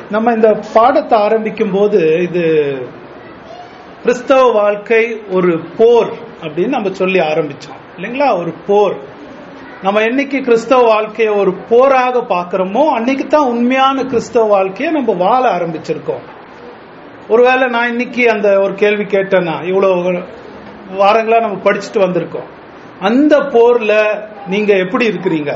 நம்ம இந்த பாடத்தை ஆரம்பிக்கும் போது இது கிறிஸ்தவ வாழ்க்கை ஒரு போர் அப்படின்னு நம்ம சொல்லி ஆரம்பிச்சோம் இல்லைங்களா ஒரு போர் நம்ம என்னைக்கு கிறிஸ்தவ வாழ்க்கையை ஒரு போராக பார்க்கிறோமோ அன்னைக்கு தான் உண்மையான கிறிஸ்தவ வாழ்க்கையை நம்ம வாழ ஆரம்பிச்சிருக்கோம் ஒருவேளை நான் இன்னைக்கு அந்த ஒரு கேள்வி கேட்டேன்னா இவ்வளவு வாரங்களா நம்ம படிச்சுட்டு வந்திருக்கோம் அந்த போர்ல நீங்க எப்படி இருக்கிறீங்க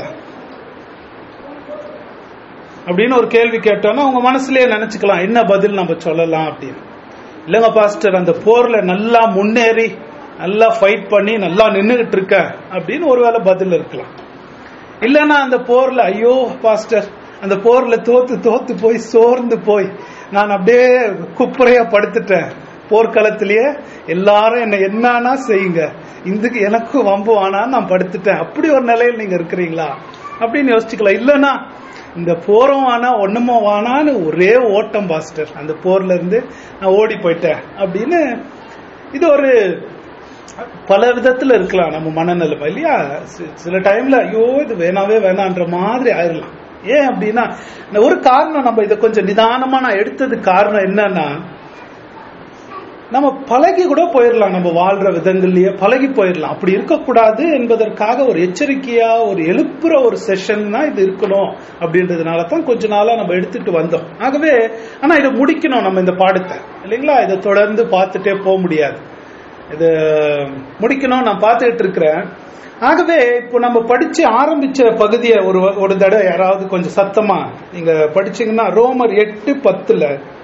அப்படின்னு ஒரு கேள்வி கேட்டோம்னா உங்க மனசுலயே நினைச்சுக்கலாம் என்ன பதில் நம்ம சொல்லலாம் அப்படின்னு இல்லங்க பாஸ்டர் அந்த போர்ல நல்லா முன்னேறி நல்லா ஃபைட் பண்ணி நல்லா நின்றுகிட்டு இருக்க அப்படின்னு ஒருவேளை பதில் இருக்கலாம் இல்லைன்னா அந்த போர்ல ஐயோ பாஸ்டர் அந்த போர்ல தோத்து தோத்து போய் சோர்ந்து போய் நான் அப்படியே குப்புறையா படுத்துட்டேன் போர்க்களத்திலேயே எல்லாரும் என்ன என்னன்னா செய்யுங்க இதுக்கு எனக்கும் வம்பு ஆனா நான் படுத்துட்டேன் அப்படி ஒரு நிலையில் நீங்க இருக்கிறீங்களா அப்படின்னு யோசிச்சுக்கலாம் இல்லைன்னா இந்த போரும் ஆனா ஒண்ணுமோ வானான்னு ஒரே ஓட்டம் பாஸ்டர் அந்த போர்ல இருந்து நான் ஓடி போயிட்டேன் அப்படின்னு இது ஒரு பல விதத்துல இருக்கலாம் நம்ம மனநிலைமை இல்லையா சில டைம்ல ஐயோ இது வேணாவே வேணான்ற மாதிரி ஆயிடலாம் ஏன் அப்படின்னா ஒரு காரணம் நம்ம இதை கொஞ்சம் நிதானமா நான் எடுத்தது காரணம் என்னன்னா நம்ம பழகி கூட போயிடலாம் நம்ம வாழ்ற விதங்கள்லயே பழகி போயிடலாம் அப்படி இருக்கக்கூடாது என்பதற்காக ஒரு எச்சரிக்கையா ஒரு எழுப்புற ஒரு செஷன்னா இது இருக்கணும் அப்படின்றதுனால தான் கொஞ்ச நாளா நம்ம எடுத்துட்டு வந்தோம் ஆகவே ஆனா இதை முடிக்கணும் நம்ம இந்த பாடத்தை இல்லைங்களா இதை தொடர்ந்து பார்த்துட்டே போக முடியாது இது முடிக்கணும் நான் பார்த்துக்கிட்டு இருக்கிறேன் ஆகவே இப்போ நம்ம படிச்சு ஆரம்பிச்ச பகுதியை ஒரு ஒரு தடவை யாராவது கொஞ்சம் சத்தமா நீங்க படிச்சீங்கன்னா ரோமர் எட்டு பத்துல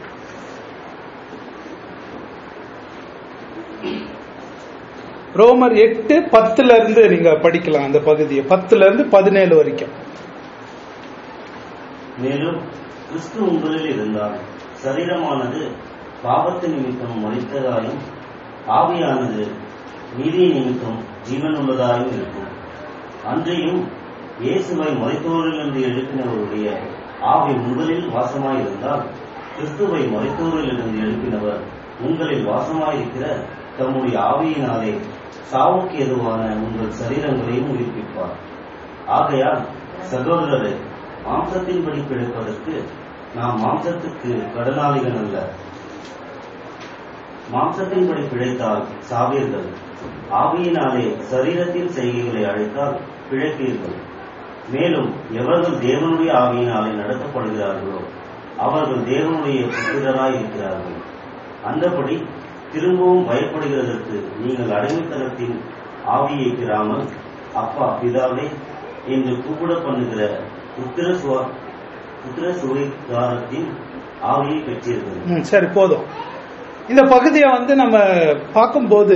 ரோமர் எட்டு பத்துல இருந்து நீங்க படிக்கலாம் அந்த பகுதியை பத்துல இருந்து பதினேழு வரைக்கும் மேலும் கிறிஸ்து உங்களில் இருந்தால் சரீரமானது பாவத்து நிமித்தம் மறித்ததாயும் ஆவியானது நீதி நிமித்தம் ஜீவனுள்ளதாயும் இருக்கும் அன்றையும் இயேசுவை மறைத்தோரிலிருந்து எழுப்பினவருடைய ஆவி உங்களில் வாசமாயிருந்தால் கிறிஸ்துவை மறைத்தோரிலிருந்து எழுப்பினவர் உங்களில் வாசமாயிருக்கிற தம்முடைய ஆவியினாலே சாவுக்கு எதுவான உங்கள் சரீரங்களையும் உயிர்ப்பிப்பார் ஆகையால் சகோதரரை மாம்சத்தின்படி பிழைப்பதற்கு நாம் மாம்சத்துக்கு கடனாளிகள் அல்ல மாம்சத்தின்படி பிழைத்தால் சாவீர்கள் ஆவியினாலே சரீரத்தின் செய்கைகளை அழைத்தால் பிழைப்பீர்கள் மேலும் எவர்கள் தேவனுடைய ஆவியினாலே நடத்தப்படுகிறார்களோ அவர்கள் தேவனுடைய புத்திரராய் இருக்கிறார்கள் அந்தபடி திரும்பவும் பயப்படுகிறதற்கு நீங்கள் அடிமைத்தனத்தின் ஆவியை பெறாமல் அப்பா பிதாவே என்று கூப்பிட பண்ணுகிற புத்திர சுவா புத்திர சுவைகாரத்தின் ஆவியை பெற்றீர்கள் ம், சரி போதும் இந்த பகுதியை வந்து நம்ம பார்க்கும்போது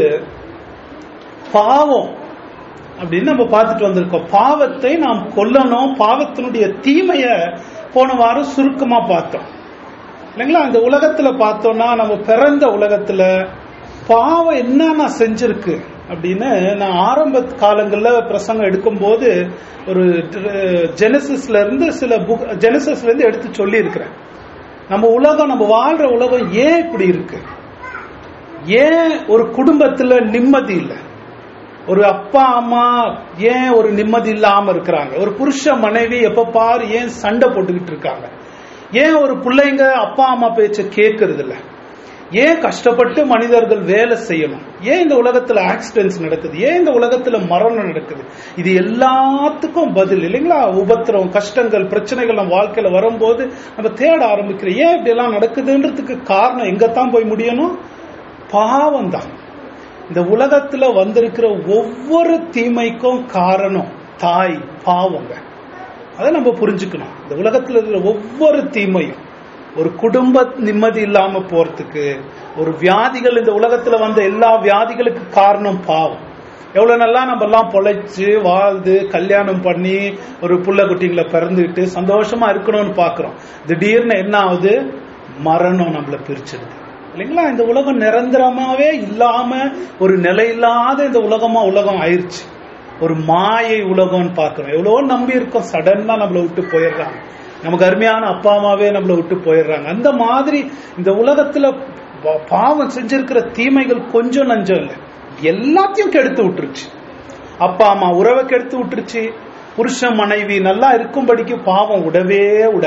பாவம் அப்படின்னு நம்ம பார்த்துட்டு வந்திருக்கோம் பாவத்தை நாம் கொல்லணும் பாவத்தினுடைய தீமைய போன வாரம் சுருக்கமா பார்த்தோம் இல்லைங்களா இந்த உலகத்துல பார்த்தோம்னா நம்ம பிறந்த உலகத்துல பாவம் என்னென்ன செஞ்சிருக்கு அப்படின்னு நான் ஆரம்ப காலங்கள்ல பிரசங்கம் எடுக்கும்போது ஒரு ஜெனசிஸ்ல இருந்து சில புக் ஜெனசிஸ்ல இருந்து எடுத்து சொல்லி இருக்கிறேன் நம்ம உலகம் நம்ம வாழ்ற உலகம் ஏன் இப்படி இருக்கு ஏன் ஒரு குடும்பத்துல நிம்மதி இல்லை ஒரு அப்பா அம்மா ஏன் ஒரு நிம்மதி இல்லாம இருக்கிறாங்க ஒரு புருஷ மனைவி எப்ப பாரு ஏன் சண்டை போட்டுக்கிட்டு இருக்காங்க ஏன் ஒரு பிள்ளைங்க அப்பா அம்மா பேச்ச கேட்கறது இல்ல ஏன் கஷ்டப்பட்டு மனிதர்கள் வேலை செய்யணும் ஏன் இந்த உலகத்துல ஆக்சிடென்ட்ஸ் நடக்குது ஏன் இந்த உலகத்துல மரணம் நடக்குது இது எல்லாத்துக்கும் பதில் இல்லைங்களா உபத்திரம் கஷ்டங்கள் பிரச்சனைகள் நம்ம வாழ்க்கையில வரும்போது நம்ம தேட ஆரம்பிக்கிறோம் ஏன் இப்படி எல்லாம் நடக்குதுன்றதுக்கு காரணம் எங்கத்தான் போய் முடியணும் பாவம் தான் இந்த உலகத்துல வந்திருக்கிற ஒவ்வொரு தீமைக்கும் காரணம் தாய் பாவங்க அதை நம்ம புரிஞ்சுக்கணும் இந்த உலகத்துல இருக்கிற ஒவ்வொரு தீமையும் ஒரு குடும்ப நிம்மதி இல்லாம போறதுக்கு ஒரு வியாதிகள் இந்த உலகத்துல வந்த எல்லா வியாதிகளுக்கு காரணம் பாவம் எவ்வளவு நல்லா நம்ம எல்லாம் பொழைச்சு வாழ்ந்து கல்யாணம் பண்ணி ஒரு புள்ள குட்டிங்களை பிறந்துக்கிட்டு சந்தோஷமா இருக்கணும்னு பாக்குறோம் திடீர்னு என்ன ஆகுது மரணம் நம்மள பிரிச்சிடுது இல்லைங்களா இந்த உலகம் நிரந்தரமாவே இல்லாம ஒரு நிலை இல்லாத இந்த உலகமா உலகம் ஆயிருச்சு ஒரு மாயை உலகம்னு பார்க்கிறோம் எவ்வளவோ நம்பி இருக்கோம் சடனா நம்மளை விட்டு போயிடுறாங்க நமக்கு அருமையான அப்பா அம்மாவே நம்மளை விட்டு போயிடுறாங்க அந்த மாதிரி இந்த உலகத்துல பா- பாவம் செஞ்சிருக்கிற தீமைகள் கொஞ்சம் நஞ்சம் இல்லை எல்லாத்தையும் கெடுத்து விட்டுருச்சு அப்பா அம்மா உறவை கெடுத்து விட்டுருச்சு புருஷன் மனைவி நல்லா இருக்கும்படிக்கு பாவம் விடவே விடாது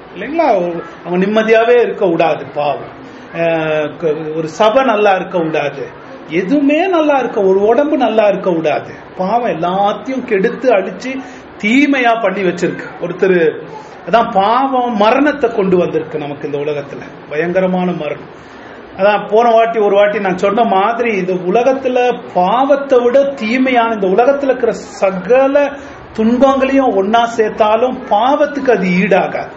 இல்லைங்களா அவங்க நிம்மதியாவே இருக்க கூடாது பாவம் அஹ் க- ஒரு சபை நல்லா இருக்க கூடாது எதுவுமே நல்லா இருக்க ஒரு உடம்பு நல்லா இருக்க கூடாது பாவம் எல்லாத்தையும் கெடுத்து அழிச்சு தீமையா பண்ணி வச்சிருக்கு ஒருத்தர் அதான் பாவம் மரணத்தை கொண்டு வந்திருக்கு நமக்கு இந்த உலகத்துல பயங்கரமான மரணம் அதான் போன வாட்டி ஒரு வாட்டி நான் சொன்ன மாதிரி இந்த உலகத்துல பாவத்தை விட தீமையான இந்த உலகத்துல இருக்கிற சகல துன்பங்களையும் ஒன்னா சேர்த்தாலும் பாவத்துக்கு அது ஈடாகாது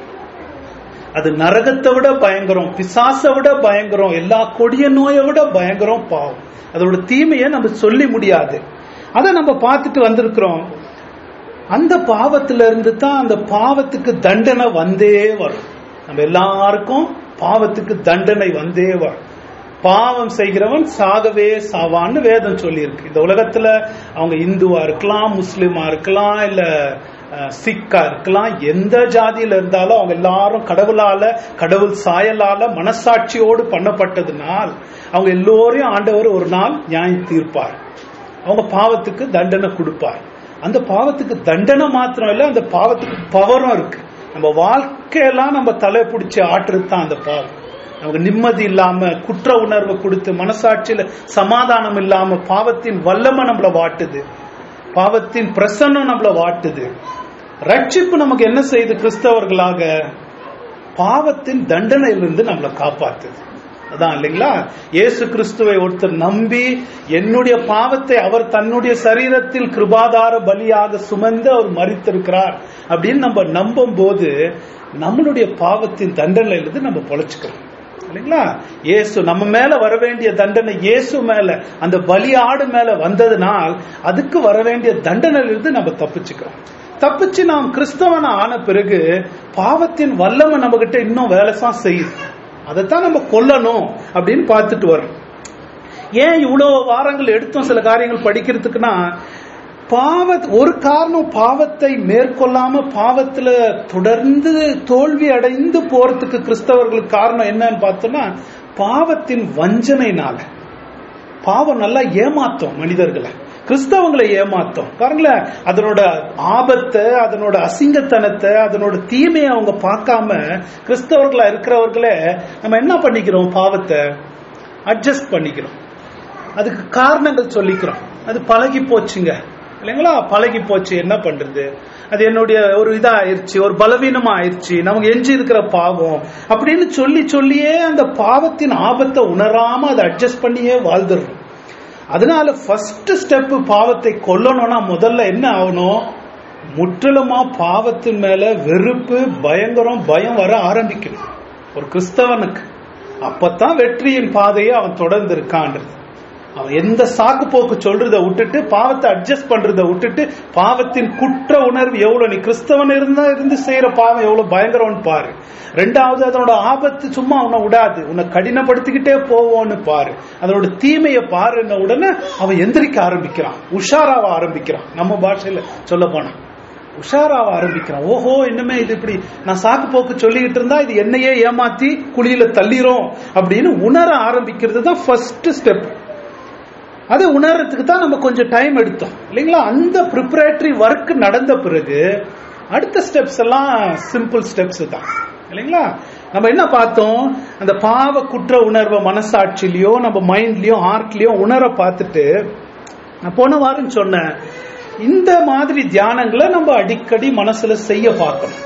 அது நரகத்தை விட பயங்கரம் பிசாசை விட பயங்கரம் எல்லா கொடிய நோயை விட பயங்கரம் பாவம் அதோட தீமையை நம்ம சொல்லி முடியாது அதை நம்ம பார்த்துட்டு வந்திருக்கிறோம் அந்த பாவத்துல இருந்து தான் அந்த பாவத்துக்கு தண்டனை வந்தே வரும் நம்ம எல்லாருக்கும் பாவத்துக்கு தண்டனை வந்தே வரும் பாவம் செய்கிறவன் சாகவே சாவான்னு வேதம் சொல்லியிருக்கு இந்த உலகத்துல அவங்க இந்துவா இருக்கலாம் முஸ்லிமா இருக்கலாம் இல்ல அஹ், சிக்கா இருக்கலாம் எந்த ஜாதியில இருந்தாலும் அவங்க எல்லாரும் கடவுளால கடவுள் சாயலால மனசாட்சியோடு பண்ணப்பட்டதுனால் அவங்க எல்லோரையும் ஆண்டவர் ஒரு நாள் நியாயம் தீர்ப்பார் அவங்க பாவத்துக்கு தண்டனை கொடுப்பார் அந்த பாவத்துக்கு தண்டனை மாத்திரம் இல்ல அந்த பாவத்துக்கு பவரும் இருக்கு நம்ம வாழ்க்கையெல்லாம் நம்ம தலை பிடிச்சி ஆட்டுறது தான் அந்த பாவம் நமக்கு நிம்மதி இல்லாம குற்ற உணர்வை கொடுத்து மனசாட்சியில சமாதானம் இல்லாம பாவத்தின் வல்லமை நம்மள வாட்டுது பாவத்தின் பிரசன்னம் நம்மள வாட்டுது ரட்சிப்பு நமக்கு என்ன செய்யுது கிறிஸ்தவர்களாக பாவத்தின் தண்டனையிலிருந்து நம்மளை காப்பாத்துது அதான் இல்லைங்களா இயேசு கிறிஸ்துவை ஒருத்தர் நம்பி என்னுடைய பாவத்தை அவர் தன்னுடைய சரீரத்தில் கிருபாதார பலியாக சுமந்து அவர் மறித்திருக்கிறார் அப்படின்னு நம்ம நம்பும் போது நம்மளுடைய பாவத்தின் தண்டனையிலிருந்து நம்ம பொழைச்சுக்கிறோம் இல்லைங்களா இயேசு நம்ம மேல வர வேண்டிய தண்டனை இயேசு மேல அந்த பலி ஆடு மேல வந்ததுனால் அதுக்கு வர வேண்டிய தண்டனையிலிருந்து நம்ம தப்பிச்சுக்கிறோம் தப்பிச்சு நாம் கிறிஸ்தவன ஆன பிறகு பாவத்தின் வல்லமை நம்ம கிட்ட இன்னும் வேலை தான் செய்யுது அதைத்தான் நம்ம கொல்லணும் அப்படின்னு பார்த்துட்டு வரோம் ஏன் இவ்வளவு வாரங்கள் எடுத்தோம் சில காரியங்கள் படிக்கிறதுக்குன்னா பாவ ஒரு காரணம் பாவத்தை மேற்கொள்ளாம பாவத்துல தொடர்ந்து தோல்வி அடைந்து போறதுக்கு கிறிஸ்தவர்களுக்கு காரணம் என்னன்னு பார்த்தோம்னா பாவத்தின் வஞ்சனைனால பாவம் நல்லா ஏமாத்தும் மனிதர்களை கிறிஸ்தவங்களை ஏமாத்தும் பாருங்களேன் அதனோட ஆபத்தை அதனோட அசிங்கத்தனத்தை அதனோட தீமையை அவங்க பார்க்காம கிறிஸ்தவர்களா இருக்கிறவர்களே நம்ம என்ன பண்ணிக்கிறோம் பாவத்தை அட்ஜஸ்ட் பண்ணிக்கிறோம் அதுக்கு காரணங்கள் சொல்லிக்கிறோம் அது பழகி போச்சுங்க இல்லைங்களா பழகி போச்சு என்ன பண்றது அது என்னுடைய ஒரு இதா ஆயிருச்சு ஒரு பலவீனமா ஆயிருச்சு நமக்கு எஞ்சி இருக்கிற பாவம் அப்படின்னு சொல்லி சொல்லியே அந்த பாவத்தின் ஆபத்தை உணராம அதை அட்ஜஸ்ட் பண்ணியே வாழ்ந்துடுறோம் அதனால ஃபர்ஸ்ட் ஸ்டெப் பாவத்தை கொல்லணும்னா முதல்ல என்ன ஆகணும் முற்றிலுமா பாவத்தின் மேல வெறுப்பு பயங்கரம் பயம் வர ஆரம்பிக்கணும் ஒரு கிறிஸ்தவனுக்கு அப்பதான் வெற்றியின் பாதையை அவன் தொடர்ந்து இருக்கான்றது அவன் எந்த சாக்கு போக்கு சொல்றதை விட்டுட்டு பாவத்தை அட்ஜஸ்ட் பண்றதை விட்டுட்டு பாவத்தின் குற்ற உணர்வு எவ்வளவு நீ கிறிஸ்தவன் இருந்தா இருந்து செய்யற பாவம் எவ்வளவு பயங்கரம்னு பாரு ரெண்டாவது அதனோட ஆபத்து சும்மா உன்னை விடாது உன்னை கடினப்படுத்திக்கிட்டே போவோன்னு பாரு அதனோட தீமையை பாருன்ன உடனே அவன் எந்திரிக்க ஆரம்பிக்கிறான் உஷாராவ ஆரம்பிக்கிறான் நம்ம பாஷையில சொல்ல போனா உஷாராவ ஆரம்பிக்கிறான் ஓஹோ இன்னுமே இது இப்படி நான் சாக்கு போக்கு சொல்லிக்கிட்டு இருந்தா இது என்னையே ஏமாத்தி குழியில தள்ளிரும் அப்படின்னு உணர ஆரம்பிக்கிறது தான் ஃபர்ஸ்ட் ஸ்டெப் அது உணர்றதுக்கு தான் நம்ம கொஞ்சம் டைம் எடுத்தோம் இல்லைங்களா அந்த ப்ரிப்பரேட்டரி ஒர்க் நடந்த பிறகு அடுத்த ஸ்டெப்ஸ் எல்லாம் சிம்பிள் ஸ்டெப்ஸ் தான் இல்லைங்களா நம்ம என்ன பார்த்தோம் அந்த பாவ குற்ற உணர்வை மனசாட்சியிலயோ நம்ம மைண்ட்லயோ ஹார்ட்லயோ உணர பார்த்துட்டு நான் போன வாரம் சொன்னேன் இந்த மாதிரி தியானங்களை நம்ம அடிக்கடி மனசுல செய்ய பார்க்கணும்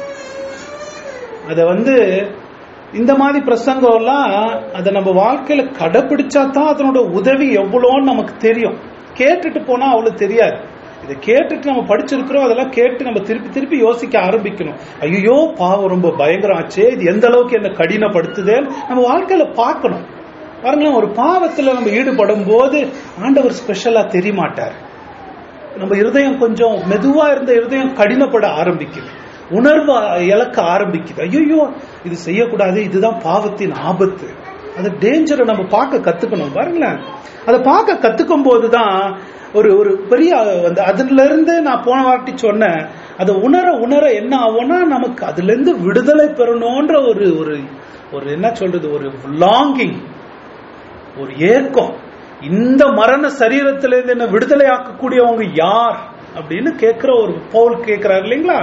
அத வந்து இந்த மாதிரி பிரசங்கம் எல்லாம் அதை நம்ம வாழ்க்கையில கடைபிடிச்சா தான் அதனோட உதவி எவ்வளோன்னு நமக்கு தெரியும் கேட்டுட்டு போனா அவ்வளவு தெரியாது இதை கேட்டுட்டு நம்ம படிச்சிருக்கிறோம் அதெல்லாம் கேட்டு நம்ம திருப்பி திருப்பி யோசிக்க ஆரம்பிக்கணும் ஐயோ பாவம் ரொம்ப பயங்கரம் ஆச்சே இது எந்த அளவுக்கு என்ன கடினப்படுத்துதே நம்ம வாழ்க்கையில பார்க்கணும் பாருங்களேன் ஒரு பாவத்துல நம்ம ஈடுபடும் போது ஆண்டவர் ஸ்பெஷலா தெரிய மாட்டார் நம்ம இருதயம் கொஞ்சம் மெதுவா இருந்த இருதயம் கடினப்பட ஆரம்பிக்குது உணர்வு இழக்க ஆரம்பிக்குது ஐயோ இது செய்யக்கூடாது இதுதான் பாவத்தின் ஆபத்து அந்த டேஞ்சரை நம்ம பார்க்க கத்துக்கணும் பாருங்களேன் அதை பார்க்க கத்துக்கும் போதுதான் ஒரு ஒரு பெரிய அந்த அதுல இருந்து நான் போன வாட்டி சொன்னேன் அதை உணர உணர என்ன ஆகும்னா நமக்கு அதுல இருந்து விடுதலை பெறணும்ன்ற ஒரு ஒரு ஒரு என்ன சொல்றது ஒரு லாங்கிங் ஒரு ஏக்கம் இந்த மரண சரீரத்திலிருந்து என்ன விடுதலை ஆக்கக்கூடியவங்க யார் அப்படின்னு கேட்கிற ஒரு பவுல் கேட்கிறார் இல்லைங்களா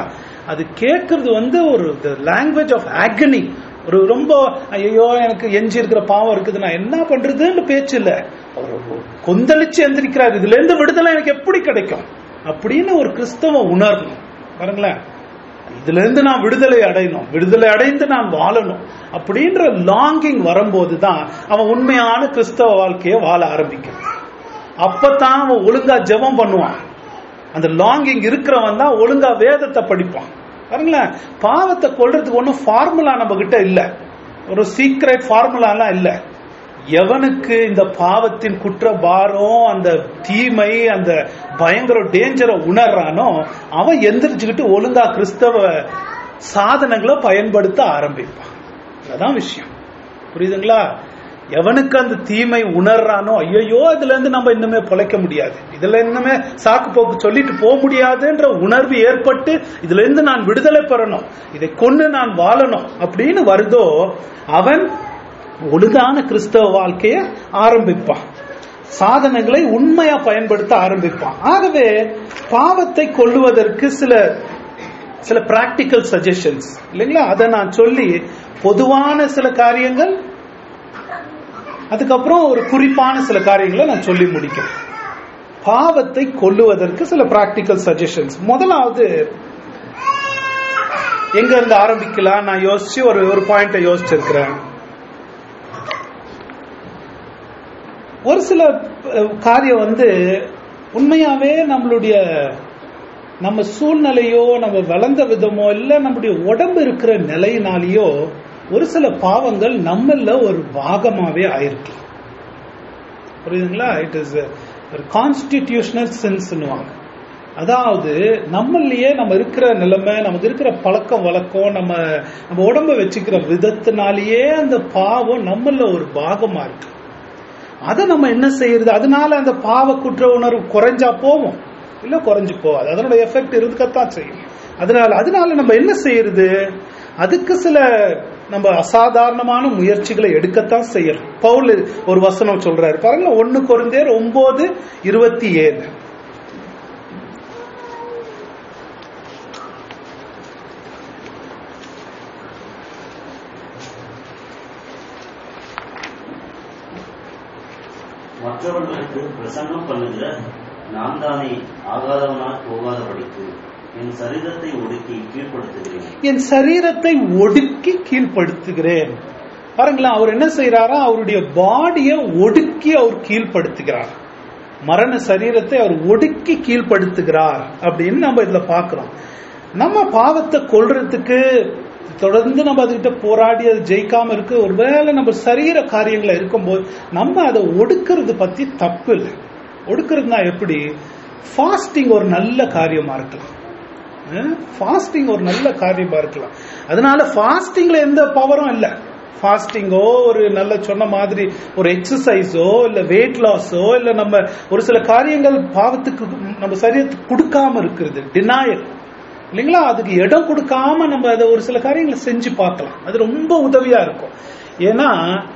அது கேட்கறது வந்து ஒரு லாங்குவேஜ் ஆஃப் agony ஒரு ரொம்ப ஐயோ எனக்கு எஞ்சி இருக்கிற பாவம் இருக்குது நான் என்ன பண்றதுன்னு பேச்சு இல்ல அவர் கொந்தளிச்சு எந்திரிக்கிறார் இதுல இருந்து விடுதலை எனக்கு எப்படி கிடைக்கும் அப்படின்னு ஒரு கிறிஸ்தவ உணரணும் பாருங்களேன் இதுல இருந்து நான் விடுதலை அடையணும் விடுதலை அடைந்து நான் வாழணும் அப்படின்ற லாங்கிங் வரும்போது தான் அவன் உண்மையான கிறிஸ்தவ வாழ்க்கையை வாழ ஆரம்பிக்கிறான் அப்பதான் அவன் ஒழுங்கா ஜெபம் பண்ணுவான் அந்த லாங்கிங் இருக்கிறவன் தான் ஒழுங்கா வேதத்தை படிப்பான் பாருங்களேன் பாவத்தை கொள்றதுக்கு ஒன்றும் ஃபார்முலா நம்ம கிட்ட இல்ல ஒரு சீக்ரெட் ஃபார்முலாலாம் இல்ல எவனுக்கு இந்த பாவத்தின் குற்ற பாரம் அந்த தீமை அந்த பயங்கர டேஞ்சரை உணர்றானோ அவன் எந்திரிச்சுக்கிட்டு ஒழுங்கா கிறிஸ்தவ சாதனங்களை பயன்படுத்த ஆரம்பிப்பான் அதான் விஷயம் புரியுதுங்களா எவனுக்கு அந்த தீமை உணர்றானோ ஐயோ இதுல இருந்து நம்ம இன்னுமே பொழைக்க முடியாது இதுல இன்னுமே சாக்கு போக்கு சொல்லிட்டு போக முடியாதுன்ற உணர்வு ஏற்பட்டு இதுல இருந்து நான் விடுதலை பெறணும் இதை கொண்டு நான் வாழணும் அப்படின்னு வருதோ அவன் ஒழுங்கான கிறிஸ்தவ வாழ்க்கைய ஆரம்பிப்பான் சாதனங்களை உண்மையா பயன்படுத்த ஆரம்பிப்பான் ஆகவே பாவத்தை கொள்ளுவதற்கு சில சில பிராக்டிக்கல் சஜஷன்ஸ் இல்லைங்களா அதை நான் சொல்லி பொதுவான சில காரியங்கள் அதுக்கப்புறம் ஒரு குறிப்பான சில காரியங்களை நான் சொல்லி முடிக்கிறேன் பாவத்தை கொல்லுவதற்கு சில பிராக்டிக்கல் சஜஷன்ஸ் முதலாவது எங்க இருந்து ஆரம்பிக்கலாம் நான் யோசிச்சு ஒரு ஒரு பாயிண்ட யோசிச்சிருக்கிறேன் ஒரு சில அஹ், காரியம் வந்து உண்மையாவே நம்மளுடைய நம்ம சூழ்நிலையோ நம்ம வளர்ந்த விதமோ இல்ல நம்முடைய உடம்பு இருக்கிற நிலையினாலேயோ ஒரு சில பாவங்கள் நம்மள ஒரு பாகமாவே ஆயிருக்கு புரியுதுங்களா இட் இஸ் ஒரு கான்ஸ்டிடியூஷனல் சென்ஸ்னுவாங்க அதாவது நம்மளையே நம்ம இருக்கிற நிலைமை நமக்கு இருக்கிற பழக்கம் வழக்கம் நம்ம நம்ம உடம்ப வச்சுக்கிற விதத்தினாலேயே அந்த பாவம் நம்மள ஒரு பாகமா இருக்கு அதை நம்ம என்ன செய்யறது அதனால அந்த பாவ குற்ற உணர்வு குறைஞ்சா போவோம் இல்ல குறைஞ்சு போகாது அதனோட எஃபெக்ட் இருக்கத்தான் செய்யும் அதனால அதனால நம்ம என்ன செய்யறது அதுக்கு சில நம்ம அசாதாரணமான முயற்சிகளை எடுக்கத்தான் செய்யறோம் பவுல் ஒரு வசனம் சொல்றாரு பாருங்க ஒண்ணு குறைந்தேர் ஒன்பது இருபத்தி ஏழு மற்றவர்களுக்கு பிரசங்கம் பண்ணுகிற நான் தானே ஆகாதவனாய் போகாதபடிக்கு என் சரீரத்தை ஒடுக்கி கீழ்ப்படுத்துகிறேன் என் சரீரத்தை ஒடுக்கி கீழ்ப்படுத்துகிறேன் பாருங்களேன் அவர் என்ன செய்யறாரா அவருடைய பாடியை ஒடுக்கி அவர் கீழ்ப்படுத்துகிறார் மரண சரீரத்தை அவர் ஒடுக்கி கீழ்ப்படுத்துகிறார் அப்படின்னு நம்ம இதுல பாக்குறோம் நம்ம பாவத்தை கொல்றதுக்கு தொடர்ந்து நம்ம அதுகிட்ட போராடி அது ஜெயிக்காம இருக்கு ஒருவேளை நம்ம சரீர காரியங்களை இருக்கும்போது நம்ம அதை ஒடுக்கிறது பத்தி தப்பு இல்லை ஒடுக்கிறதுனா எப்படி ஃபாஸ்டிங் ஒரு நல்ல காரியமா இருக்கலாம் ஃபாஸ்டிங் ஒரு நல்ல காரியமா இருக்கலாம் அதனால ஃபாஸ்டிங்ல எந்த பவரும் இல்ல ஃபாஸ்டிங்கோ ஒரு நல்ல சொன்ன மாதிரி ஒரு எக்ஸசைஸோ இல்ல வெயிட் லாஸோ இல்ல நம்ம ஒரு சில காரியங்கள் பாவத்துக்கு நம்ம சரீரத்துக்கு கொடுக்காம இருக்கிறது டினாயல் இல்லைங்களா அதுக்கு இடம் கொடுக்காம நம்ம அதை ஒரு சில காரியங்களை செஞ்சு பார்க்கலாம் அது ரொம்ப உதவியா இருக்கும் ஏன்னா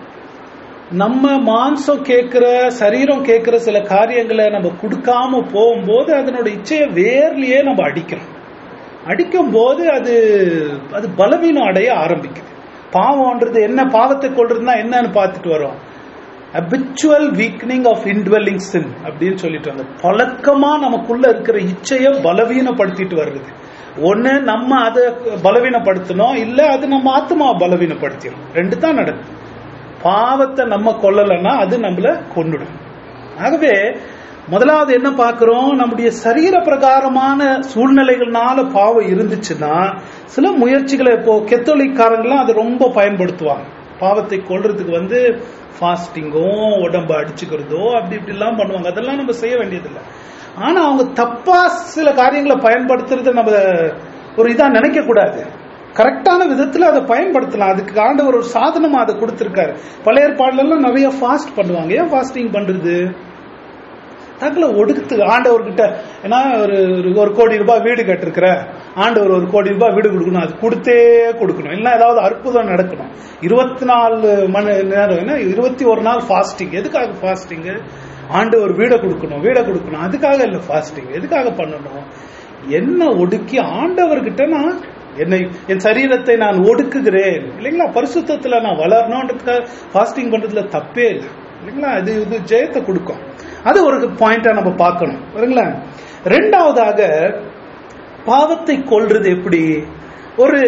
நம்ம மாம்சம் கேட்கிற சரீரம் கேட்கிற சில காரியங்களை நம்ம கொடுக்காம போகும்போது அதனோட இச்சையை வேர்லயே நம்ம அடிக்கிறோம் அடிக்கும் போது அது அது பலவீனம் அடைய ஆரம்பிக்குது பாவம்ன்றது என்ன பாவத்தை கொள்றதுன்னா என்னன்னு பார்த்துட்டு வரோம் அபிச்சுவல் வீக்னிங் ஆஃப் இன்வெல்லிங் சின் அப்படின்னு சொல்லிட்டு வந்தோம் பழக்கமா நமக்குள்ள இருக்கிற இச்சையை பலவீனப்படுத்திட்டு வருது ஒண்ணு நம்ம அதை பலவீனப்படுத்தணும் இல்ல அது நம்ம ஆத்மா பலவீனப்படுத்திடும் ரெண்டு தான் நடக்கும் பாவத்தை நம்ம கொல்லலைன்னா அது நம்மள கொண்டுடும் ஆகவே முதலாவது என்ன பார்க்கிறோம் நம்முடைய சரீர பிரகாரமான சூழ்நிலைகள்னால பாவம் இருந்துச்சுன்னா சில முயற்சிகளை இப்போ கெத்தோலிக்காரங்களாம் அதை ரொம்ப பயன்படுத்துவாங்க பாவத்தை கொல்றதுக்கு வந்து ஃபாஸ்டிங்கோ உடம்ப அடிச்சுக்கிறதோ அப்படி இப்படி எல்லாம் பண்ணுவாங்க அதெல்லாம் நம்ம செய்ய வேண்டியதில்லை ஆனா அவங்க தப்பா சில காரியங்களை பயன்படுத்துறத நம்ம ஒரு இதா நினைக்க கூடாது கரெக்டான விதத்துல அதை பயன்படுத்தலாம் அதுக்கு ஆண்டவர் ஒரு சாதனமா அதை கொடுத்திருக்காரு பழைய ஏற்பாடுல எல்லாம் நிறைய ஃபாஸ்ட் பண்ணுவாங்க ஏன் ஃபாஸ்டிங் பண்றது தங்களை ஒடுக்குத்து ஆண்டவர்கிட்ட ஏன்னா ஒரு ஒரு- ஒரு கோடி ரூபாய் வீடு கட்டிருக்கிற ஆண்டவர் ஒரு கோடி ரூபாய் வீடு கொடுக்கணும் அது கொடுத்தே கொடுக்கணும் இல்லை ஏதாவது அற்புதம் நடக்கணும் இருபத்தி நாலு மணி நேரம் என்ன இருபத்தி ஒரு நாள் ஃபாஸ்டிங் எதுக்காக ஃபாஸ்டிங் ஆண்டவர் வீடை கொடுக்கணும் வீடை கொடுக்கணும் அதுக்காக இல்லை ஃபாஸ்டிங் எதுக்காக பண்ணணும் என்ன ஒடுக்கி ஆண்டவர்கிட்ட நான் என்னை என் சரீரத்தை நான் ஒடுக்குகிறேன் இல்லைங்களா பரிசுத்தத்துல நான் வளரணுன்றதுக்காக ஃபாஸ்டிங் பண்றதுல தப்பே இல்லை இல்லைங்களா இது இது ஜெயத்தை கொடுக்கும் அது ஒரு பாயிண்டா நம்ம பார்க்கணும் சரிங்களா ரெண்டாவதாக பாவத்தை கொள்றது எப்படி ஒரு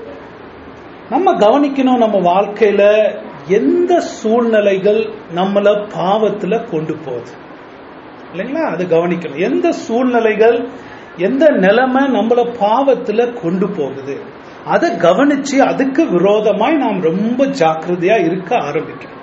நம்ம கவனிக்கணும் நம்ம வாழ்க்கையில எந்த சூழ்நிலைகள் நம்மள பாவத்துல கொண்டு போகுது இல்லைங்களா அது கவனிக்கணும் எந்த சூழ்நிலைகள் எந்த நிலைமை நம்மள பாவத்துல கொண்டு போகுது அதை கவனிச்சு அதுக்கு விரோதமாய் நாம் ரொம்ப ஜாக்கிரதையா இருக்க ஆரம்பிக்கணும்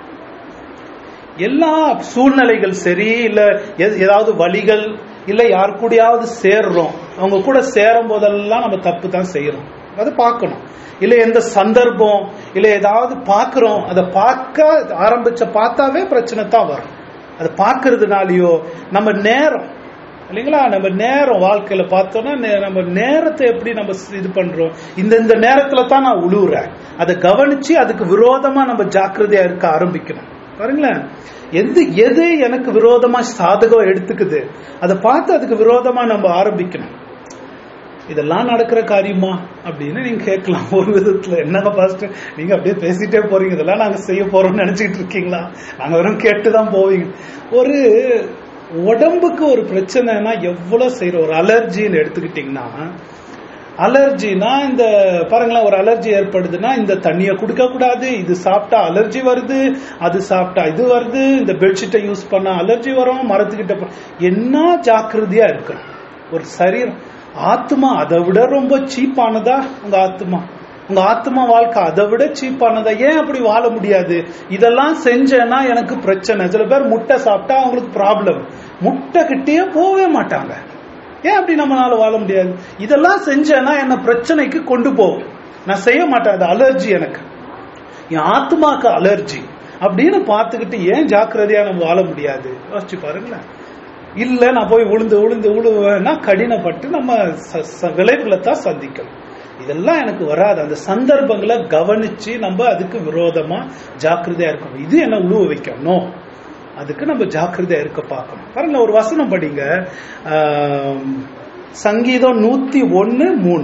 எல்லா சூழ்நிலைகள் சரி இல்ல எ- ஏதாவது வழிகள் இல்ல யார் கூடயாவது சேர்றோம் அவங்க கூட சேரும் போதெல்லாம் நம்ம தப்பு தான் செய்யறோம் அதை பார்க்கணும் இல்ல எந்த சந்தர்ப்பம் இல்ல ஏதாவது பார்க்கிறோம் அதை பார்க்க ஆரம்பிச்ச பார்த்தாவே பிரச்சனை தான் வரும் அதை பார்க்கறதுனாலயோ நம்ம நேரம் இல்லைங்களா நம்ம நேரம் வாழ்க்கையில பார்த்தோம்னா நே- நம்ம நேரத்தை எப்படி நம்ம ஸ்- இது பண்றோம் இந்த இந்த நேரத்துல தான் நான் உழுவுறேன் அதை கவனிச்சு அதுக்கு விரோதமா நம்ம ஜாக்கிரதையா இருக்க ஆரம்பிக்கணும் பாருங்களேன் எது எது எனக்கு விரோதமா சாதகம் எடுத்துக்குது அதை பார்த்து அதுக்கு விரோதமா நம்ம ஆரம்பிக்கணும் இதெல்லாம் நடக்கிற காரியமா அப்படின்னு நீங்க கேட்கலாம் ஒரு விதத்துல என்னங்க பாஸ்ட் நீங்க அப்படியே பேசிட்டே போறீங்க இதெல்லாம் நாங்க செய்ய போறோம்னு நினைச்சிட்டு இருக்கீங்களா நாங்க வெறும் கேட்டுதான் போவீங்க ஒரு உடம்புக்கு ஒரு பிரச்சனைனா எவ்வளவு செய்யறோம் ஒரு அலர்ஜின்னு எடுத்துக்கிட்டீங்கன்னா அலர்ஜினா இந்த பாருங்களேன் ஒரு அலர்ஜி ஏற்படுதுன்னா இந்த தண்ணியை குடிக்க கூடாது இது சாப்பிட்டா அலர்ஜி வருது அது சாப்பிட்டா இது வருது இந்த பெட்ஷீட்டை யூஸ் பண்ணா அலர்ஜி வரும் மரத்துக்கிட்ட போ- என்ன ஜாக்கிரதையா இருக்கணும் ஒரு சரீரம் ஆத்மா அதை விட ரொம்ப சீப்பானதா உங்க ஆத்மா உங்க ஆத்மா வாழ்க்கை அதை விட சீப்பானதா ஏன் அப்படி வாழ முடியாது இதெல்லாம் செஞ்சேன்னா எனக்கு பிரச்சனை சில பேர் முட்டை சாப்பிட்டா அவங்களுக்கு ப்ராப்ளம் முட்டை கிட்டேயே போகவே மாட்டாங்க ஏன் அப்படி நம்மளால வாழ முடியாது இதெல்லாம் செஞ்சேன்னா என்ன பிரச்சனைக்கு கொண்டு போகும் நான் செய்ய மாட்டேன் அது அலர்ஜி எனக்கு என் ஆத்மாக்கு அலர்ஜி அப்படின்னு பார்த்துக்கிட்டு ஏன் ஜாக்கிரதையா நம்ம வாழ முடியாது யோசிச்சு பாருங்களேன் இல்ல நான் போய் உளுந்து உளுந்து உழுவேன்னா கடினப்பட்டு நம்ம ச- ச- விளைவுகளை தான் சந்திக்கணும் இதெல்லாம் எனக்கு வராது அந்த சந்தர்ப்பங்களை கவனிச்சு நம்ம அதுக்கு விரோதமா ஜாக்கிரதையா இருக்கணும் இது என்ன உழுவ வைக்கணும் அதுக்கு நம்ம ஜாக்கிரதையா இருக்க பார்க்கணும் பாருங்க ஒரு வசனம் படிங்க ஆம், சங்கீதம் நூத்தி ஒன்னு மூணு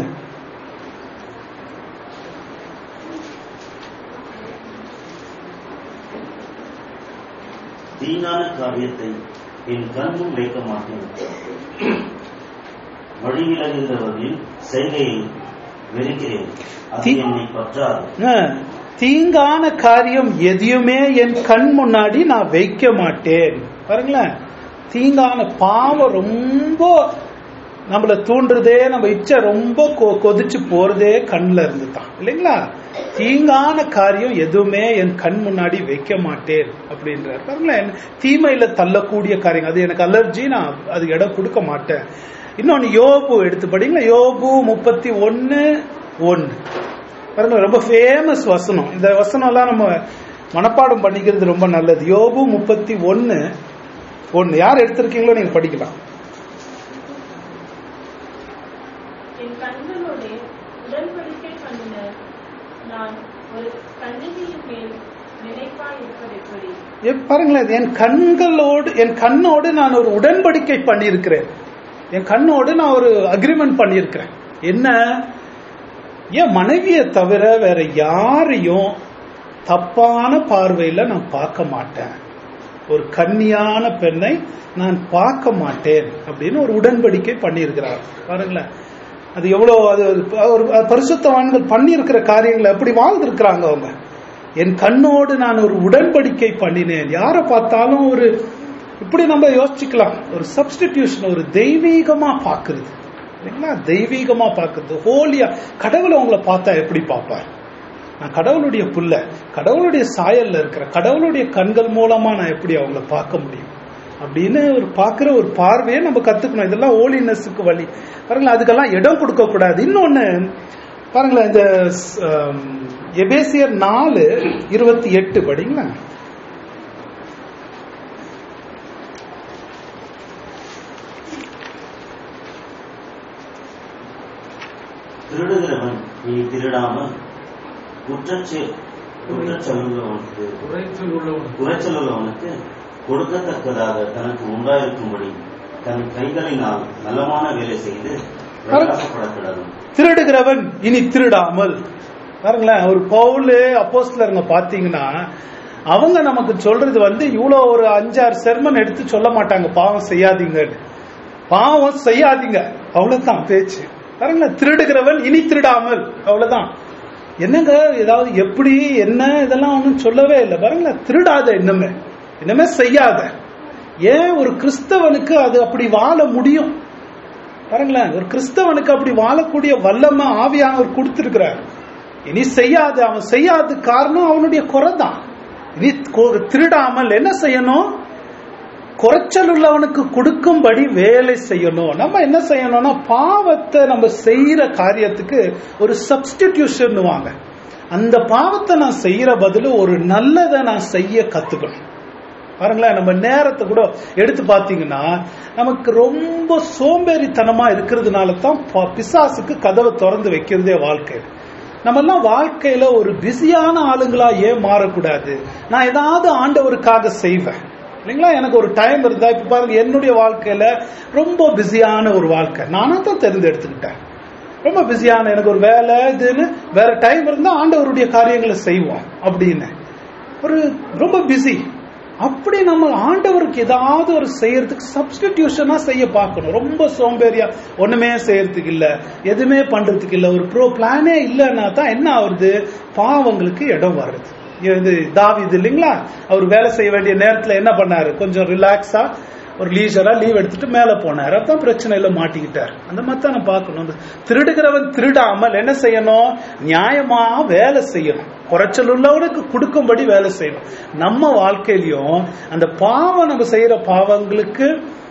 தீங்கான காரியத்தை என் கண்முன் வைக்க மாட்டேன் வழி விலகுகிறவர்களின் செய்கையை வெறுக்கிறேன் அது தீ- என்னை பற்றாது ஆ, தீங்கான காரியம் எதையுமே என் கண் முன்னாடி நான் வைக்க மாட்டேன் பாருங்களேன் தீங்கான பாவம் ரொம்ப நம்மள தூண்டுறதே நம்ம இச்சை ரொம்ப கொ- கொதிச்சு போறதே கண்ணுல இருந்து தான் இல்லைங்களா தீங்கான காரியம் எதுவுமே என் கண் முன்னாடி வைக்க மாட்டேன் அப்படின்றார் பாருங்களேன் தீமையில தள்ளக்கூடிய காரியம் அது எனக்கு அலர்ஜி நான் அது இடம் கொடுக்க மாட்டேன் இன்னொன்னு யோபு எடுத்து படிங்களா யோபு முப்பத்தி ஒன்னு ஒன்னு பாருங்க ரொம்ப ஃபேமஸ் வசனம் இந்த வசனம் எல்லாம் நம்ம மனப்பாடம் பண்ணிக்கிறது ரொம்ப நல்லது யோபு முப்பத்தி ஒன்னு ஒன்னு யார் எடுத்திருக்கீங்களோ நீங்க படிக்கலாம் என் கண்களோடு உடன்படிக்கை பண்ணின நான் ஒரு கண்ணிகையின் மேல் நினைப்பாய் இருப்பது எப்படி எ- பாருங்களேன் என் கண்களோடு என் கண்ணோடு நான் ஒரு உடன்படிக்கை பண்ணியிருக்கிறேன் என் கண்ணோடு நான் ஒரு அக்ரிமெண்ட் பண்ணியிருக்கிறேன் என்ன என் மனைவியை தவிர வேற யாரையும் தப்பான பார்வையில நான் பார்க்க மாட்டேன் ஒரு கன்னியான பெண்ணை நான் பார்க்க மாட்டேன் அப்படின்னு ஒரு உடன்படிக்கை பண்ணியிருக்கிறார் பாருங்களேன் அது எவ்வளவு அது ஒரு பரிசுத்தவான்கள் பண்ணியிருக்கிற காரியங்களை எப்படி வாழ்ந்திருக்கிறாங்க அவங்க என் கண்ணோடு நான் ஒரு உடன்படிக்கை பண்ணினேன் யாரை பார்த்தாலும் ஒரு இப்படி நம்ம யோசிச்சுக்கலாம் ஒரு சப்ஸ்டிடியூஷன் ஒரு தெய்வீகமா பார்க்கிறது இல்லைங்களா தெய்வீகமா பார்க்கிறது ஹோலியா கடவுளை உங்களை பார்த்தா எப்படி பார்ப்பார் நான் கடவுளுடைய புள்ள கடவுளுடைய சாயல்ல இருக்கிற கடவுளுடைய கண்கள் மூலமா நான் எப்படி அவங்கள பார்க்க முடியும் அப்படின்னு ஒரு பார்க்கிற ஒரு பார்வையை நம்ம கத்துக்கணும் இதெல்லாம் ஹோலினஸுக்கு வழி பாருங்களேன் அதுக்கெல்லாம் இடம் கொடுக்க கூடாது இன்னொன்னு பாருங்களேன் இந்த ஆம், எபேசியர் நாலு இருபத்தி எட்டு படிங்களா திருடுகிறவன் இனி திருடாமல் குற்றச்செ குற்றச்செல்லுகிறவனுக்கு குறைச்சல் உள்ளவன் குறைச்சல் உள்ளவனுக்கு கொடுக்கத்தக்கதாக தனக்கு உண்டாயிருக்கும்படி தன் கைகளினால் நலமான வேலை செய்து பிரயாசப்படக்கூடாது திருடுகிறவன் இனி திருடாமல் பாருங்களேன் ஒரு பவுலு அப்போஸ்தலருங்க பாத்தீங்கன்னா அவங்க நமக்கு சொல்றது வந்து இவ்வளோ ஒரு அஞ்சாறு செர்மன் எடுத்து சொல்ல மாட்டாங்க பாவம் செய்யாதீங்கன்னு பாவம் செய்யாதீங்க அவ்வளவுதான் பேச்சு பாருங்களேன் திருடுகிறவன் இனி திருடாமல் அவ்வளவுதான் என்னங்க ஏதாவது எப்படி என்ன இதெல்லாம் ஒன்றும் சொல்லவே இல்லை பாருங்களேன் திருடாத இன்னமே இன்னமே செய்யாத ஏன் ஒரு கிறிஸ்தவனுக்கு அது அப்படி வாழ முடியும் பாருங்களேன் ஒரு கிறிஸ்தவனுக்கு அப்படி வாழக்கூடிய வல்லமை ஆவியானவர் கொடுத்திருக்கிறார் இனி செய்யாத அவன் செய்யாத காரணம் அவனுடைய குறை தான் இனி கொ- திருடாமல் என்ன செய்யணும் குறைச்சல் உள்ளவனுக்கு கொடுக்கும்படி வேலை செய்யணும் நம்ம என்ன செய்யணும்னா பாவத்தை நம்ம செய்யற காரியத்துக்கு ஒரு சப்ஸ்டிடியூஷன் வாங்க அந்த பாவத்தை நான் செய்யற பதிலு ஒரு நல்லதை நான் செய்ய கத்துக்கணும் பாருங்களேன் நம்ம நேரத்தை கூட எடுத்து பார்த்தீங்கன்னா நமக்கு ரொம்ப சோம்பேறித்தனமா இருக்கிறதுனால தான் ப- பிசாசுக்கு கதவை திறந்து வைக்கிறதே வாழ்க்கை நம்ம எல்லாம் வாழ்க்கையில ஒரு பிஸியான ஆளுங்களா ஏன் மாறக்கூடாது நான் ஏதாவது ஆண்டவருக்காக செய்வேன் இல்லைங்களா எனக்கு ஒரு டைம் இருந்தா இப்ப பாருங்க என்னுடைய வாழ்க்கையில ரொம்ப பிஸியான ஒரு வாழ்க்கை நானா தான் தேர்ந்தெடுத்துக்கிட்டேன் ரொம்ப பிஸியான எனக்கு ஒரு வேலை இதுன்னு வேற டைம் இருந்தா ஆண்டவருடைய காரியங்களை செய்வோம் அப்படின்னு ஒரு ரொம்ப பிஸி அப்படி நம்ம ஆண்டவருக்கு ஏதாவது ஒரு செய்யறதுக்கு சப்ஸ்டிடியூஷனா செய்ய பார்க்கணும் ரொம்ப சோம்பேறியா ஒண்ணுமே செய்யறதுக்கு இல்ல எதுவுமே பண்றதுக்கு இல்ல ஒரு ப்ரோ பிளானே இல்லைன்னா தான் என்ன ஆகுறது பாவங்களுக்கு இடம் வருது இது தாவிது இல்லைங்களா அவர் வேலை செய்ய வேண்டிய நேரத்துல என்ன பண்ணாரு கொஞ்சம் ரிலாக்ஸா ஒரு லீஜரா லீவ் எடுத்துட்டு மேல போனார் அதான் பிரச்சனையில மாட்டிக்கிட்டார் அந்த மாதிரி தான் நம்ம பார்க்கணும் அந்த திருடுகிறவன் திருடாமல் என்ன செய்யணும் நியாயமா வேலை செய்யணும் குறைச்சல் உள்ளவனுக்கு கொடுக்கும்படி வேலை செய்யணும் நம்ம வாழ்க்கையிலயும் அந்த பாவம் நம்ம செய்யற பாவங்களுக்கு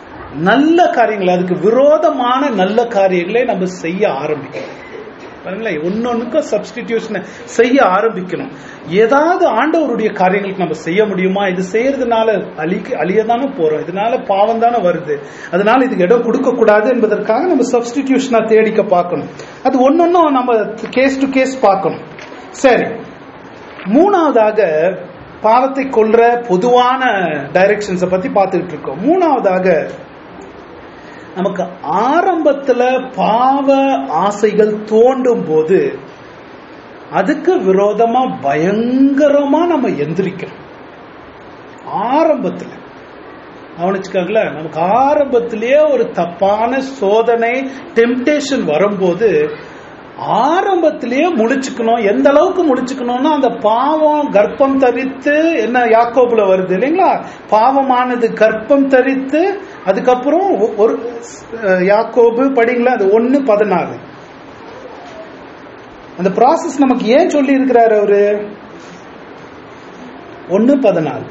நல்ல காரியங்கள் அதுக்கு விரோதமான நல்ல காரியங்களை நம்ம செய்ய ஆரம்பிக்கணும் பாருங்களேன் ஒன்னொன்னுக்கும் சப்ஸ்டிடியூஷன் செய்ய ஆரம்பிக்கணும் ஏதாவது ஆண்டவருடைய காரியங்களுக்கு நம்ம செய்ய முடியுமா இது செய்யறதுனால அழிக்க அழியதானே போறோம் இதனால பாவம் தானே வருது அதனால இதுக்கு இடம் கொடுக்க கூடாது என்பதற்காக நம்ம சப்ஸ்டிடியூஷனா தேடிக்க பார்க்கணும் அது ஒன்னொன்னும் நம்ம கேஸ் டு கேஸ் பார்க்கணும் சரி மூணாவதாக பாவத்தை கொல்ற பொதுவான டைரக்ஷன்ஸை பத்தி பார்த்துக்கிட்டு இருக்கோம் மூணாவதாக நமக்கு ஆரம்பத்துல பாவ ஆசைகள் தோண்டும் போது அதுக்கு விரோதமா பயங்கரமா நம்ம எந்திரிக்கணும் ஆரம்பத்துல கவனிச்சுக்காங்கள நமக்கு ஆரம்பத்திலேயே ஒரு தப்பான சோதனை டெம்டேஷன் வரும்போது ஆரம்பத்திலேயே முடிச்சுக்கணும் எந்த அளவுக்கு முடிச்சுக்கணும்னா அந்த பாவம் கர்ப்பம் தரித்து என்ன யாக்கோபுல வருது இல்லைங்களா பாவமானது கர்ப்பம் தரித்து அதுக்கப்புறம் ஒ- ஒரு அஹ், யாக்கோபு படிங்களா அது ஒன்னு பதினாறு அந்த ப்ராசஸ் நமக்கு ஏன் சொல்லி இருக்கிறாரு அவரு ஒன்னு பதினாலு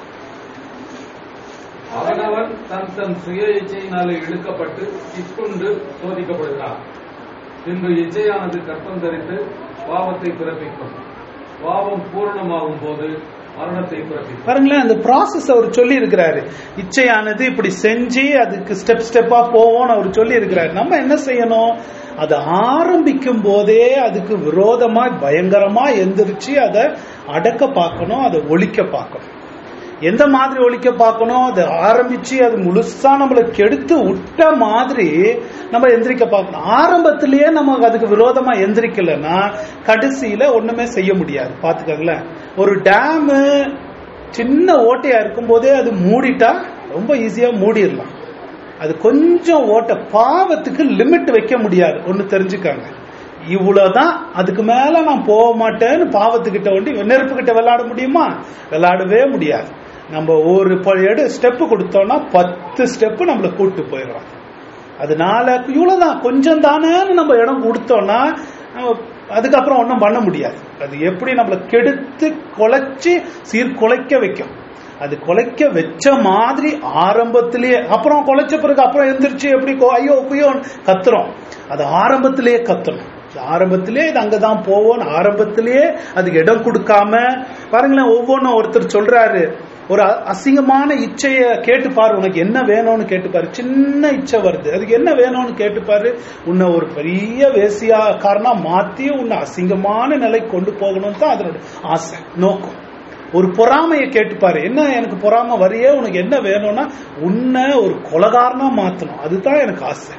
அவனவன் தன் தன் சுய இச்சையினாலே இழுக்கப்பட்டு சிக்குண்டு சோதிக்கப்படுகிறான் பின்பு இச்சையானது கற்பம் தரித்து பாவத்தை பிறப்பிக்கும் பாவம் பூரணமாகும் போது மரணத்தை பிறப்பிக்கும் பாருங்களேன் அந்த ப்ராசஸ் அவர் சொல்லி இருக்கிறாரு இச்சையானது இப்படி செஞ்சு அதுக்கு ஸ்டெப் ஸ்டெப்பா போவோம்னு அவர் சொல்லி இருக்கிறாரு நம்ம என்ன செய்யணும் அது ஆரம்பிக்கும் போதே அதுக்கு விரோதமா பயங்கரமா எந்திரிச்சு அதை அடக்க பார்க்கணும் அதை ஒழிக்க பார்க்கணும் எந்த மாதிரி ஒழிக்க பார்க்கணும் அது ஆரம்பிச்சு அது முழுசா நம்மளை கெடுத்து விட்ட மாதிரி நம்ம எந்திரிக்க பார்க்கணும் ஆரம்பத்திலேயே நம்ம அதுக்கு விரோதமா எந்திரிக்கலைன்னா கடைசியில ஒண்ணுமே செய்ய முடியாது பாத்துக்கோங்களேன் ஒரு டேமு சின்ன ஓட்டையா இருக்கும் போதே அது மூடிட்டா ரொம்ப ஈஸியா மூடிடலாம் அது கொஞ்சம் ஓட்ட பாவத்துக்கு லிமிட் வைக்க முடியாது ஒன்னு தெரிஞ்சுக்காங்க இவ்வளவுதான் அதுக்கு மேல நான் போக மாட்டேன்னு பாவத்துக்கிட்ட ஒண்டி நெருப்பு கிட்ட விளையாட முடியுமா விளையாடவே முடியாது நம்ம ஒரு ப- எடு ஸ்டெப் கொடுத்தோம்னா பத்து ஸ்டெப் நம்மளை கூட்டு போயிடும் அதனால இவ்வளவுதான் கொஞ்சம் தானேன்னு நம்ம இடம் கொடுத்தோம்னா நம்ம அதுக்கப்புறம் ஒன்றும் பண்ண முடியாது அது எப்படி நம்மளை கெடுத்து குலைச்சு சீர்குலைக்க வைக்கும் அது குலைக்க வச்ச மாதிரி ஆரம்பத்திலேயே அப்புறம் குலைச்ச பிறகு அப்புறம் எந்திரிச்சு எப்படி கோ- ஐயோ குயோ கத்துறோம் அது ஆரம்பத்திலேயே கத்தணும் ஆரம்பத்திலே இது அங்கதான் போவோம் ஆரம்பத்திலேயே அதுக்கு இடம் கொடுக்காம பாருங்களேன் ஒவ்வொன்றும் ஒருத்தர் சொல்றாரு ஒரு அ- அசிங்கமான இச்சைய கேட்டுப்பாரு உனக்கு என்ன வேணும்னு கேட்டுப்பாரு சின்ன இச்சை வருது அதுக்கு என்ன வேணும்னு கேட்டுப்பாரு உன்னை ஒரு பெரிய வேசியா காரணா மாத்தி உன்னை அசிங்கமான நிலைக்கு கொண்டு போகணும்னு தான் அதனோட ஆசை நோக்கம் ஒரு பொறாமையை கேட்டுப்பாரு என்ன எனக்கு பொறாமை வரியே உனக்கு என்ன வேணும்னா உன்னை ஒரு கொலகாரனா மாத்தணும் அதுதான் எனக்கு ஆசை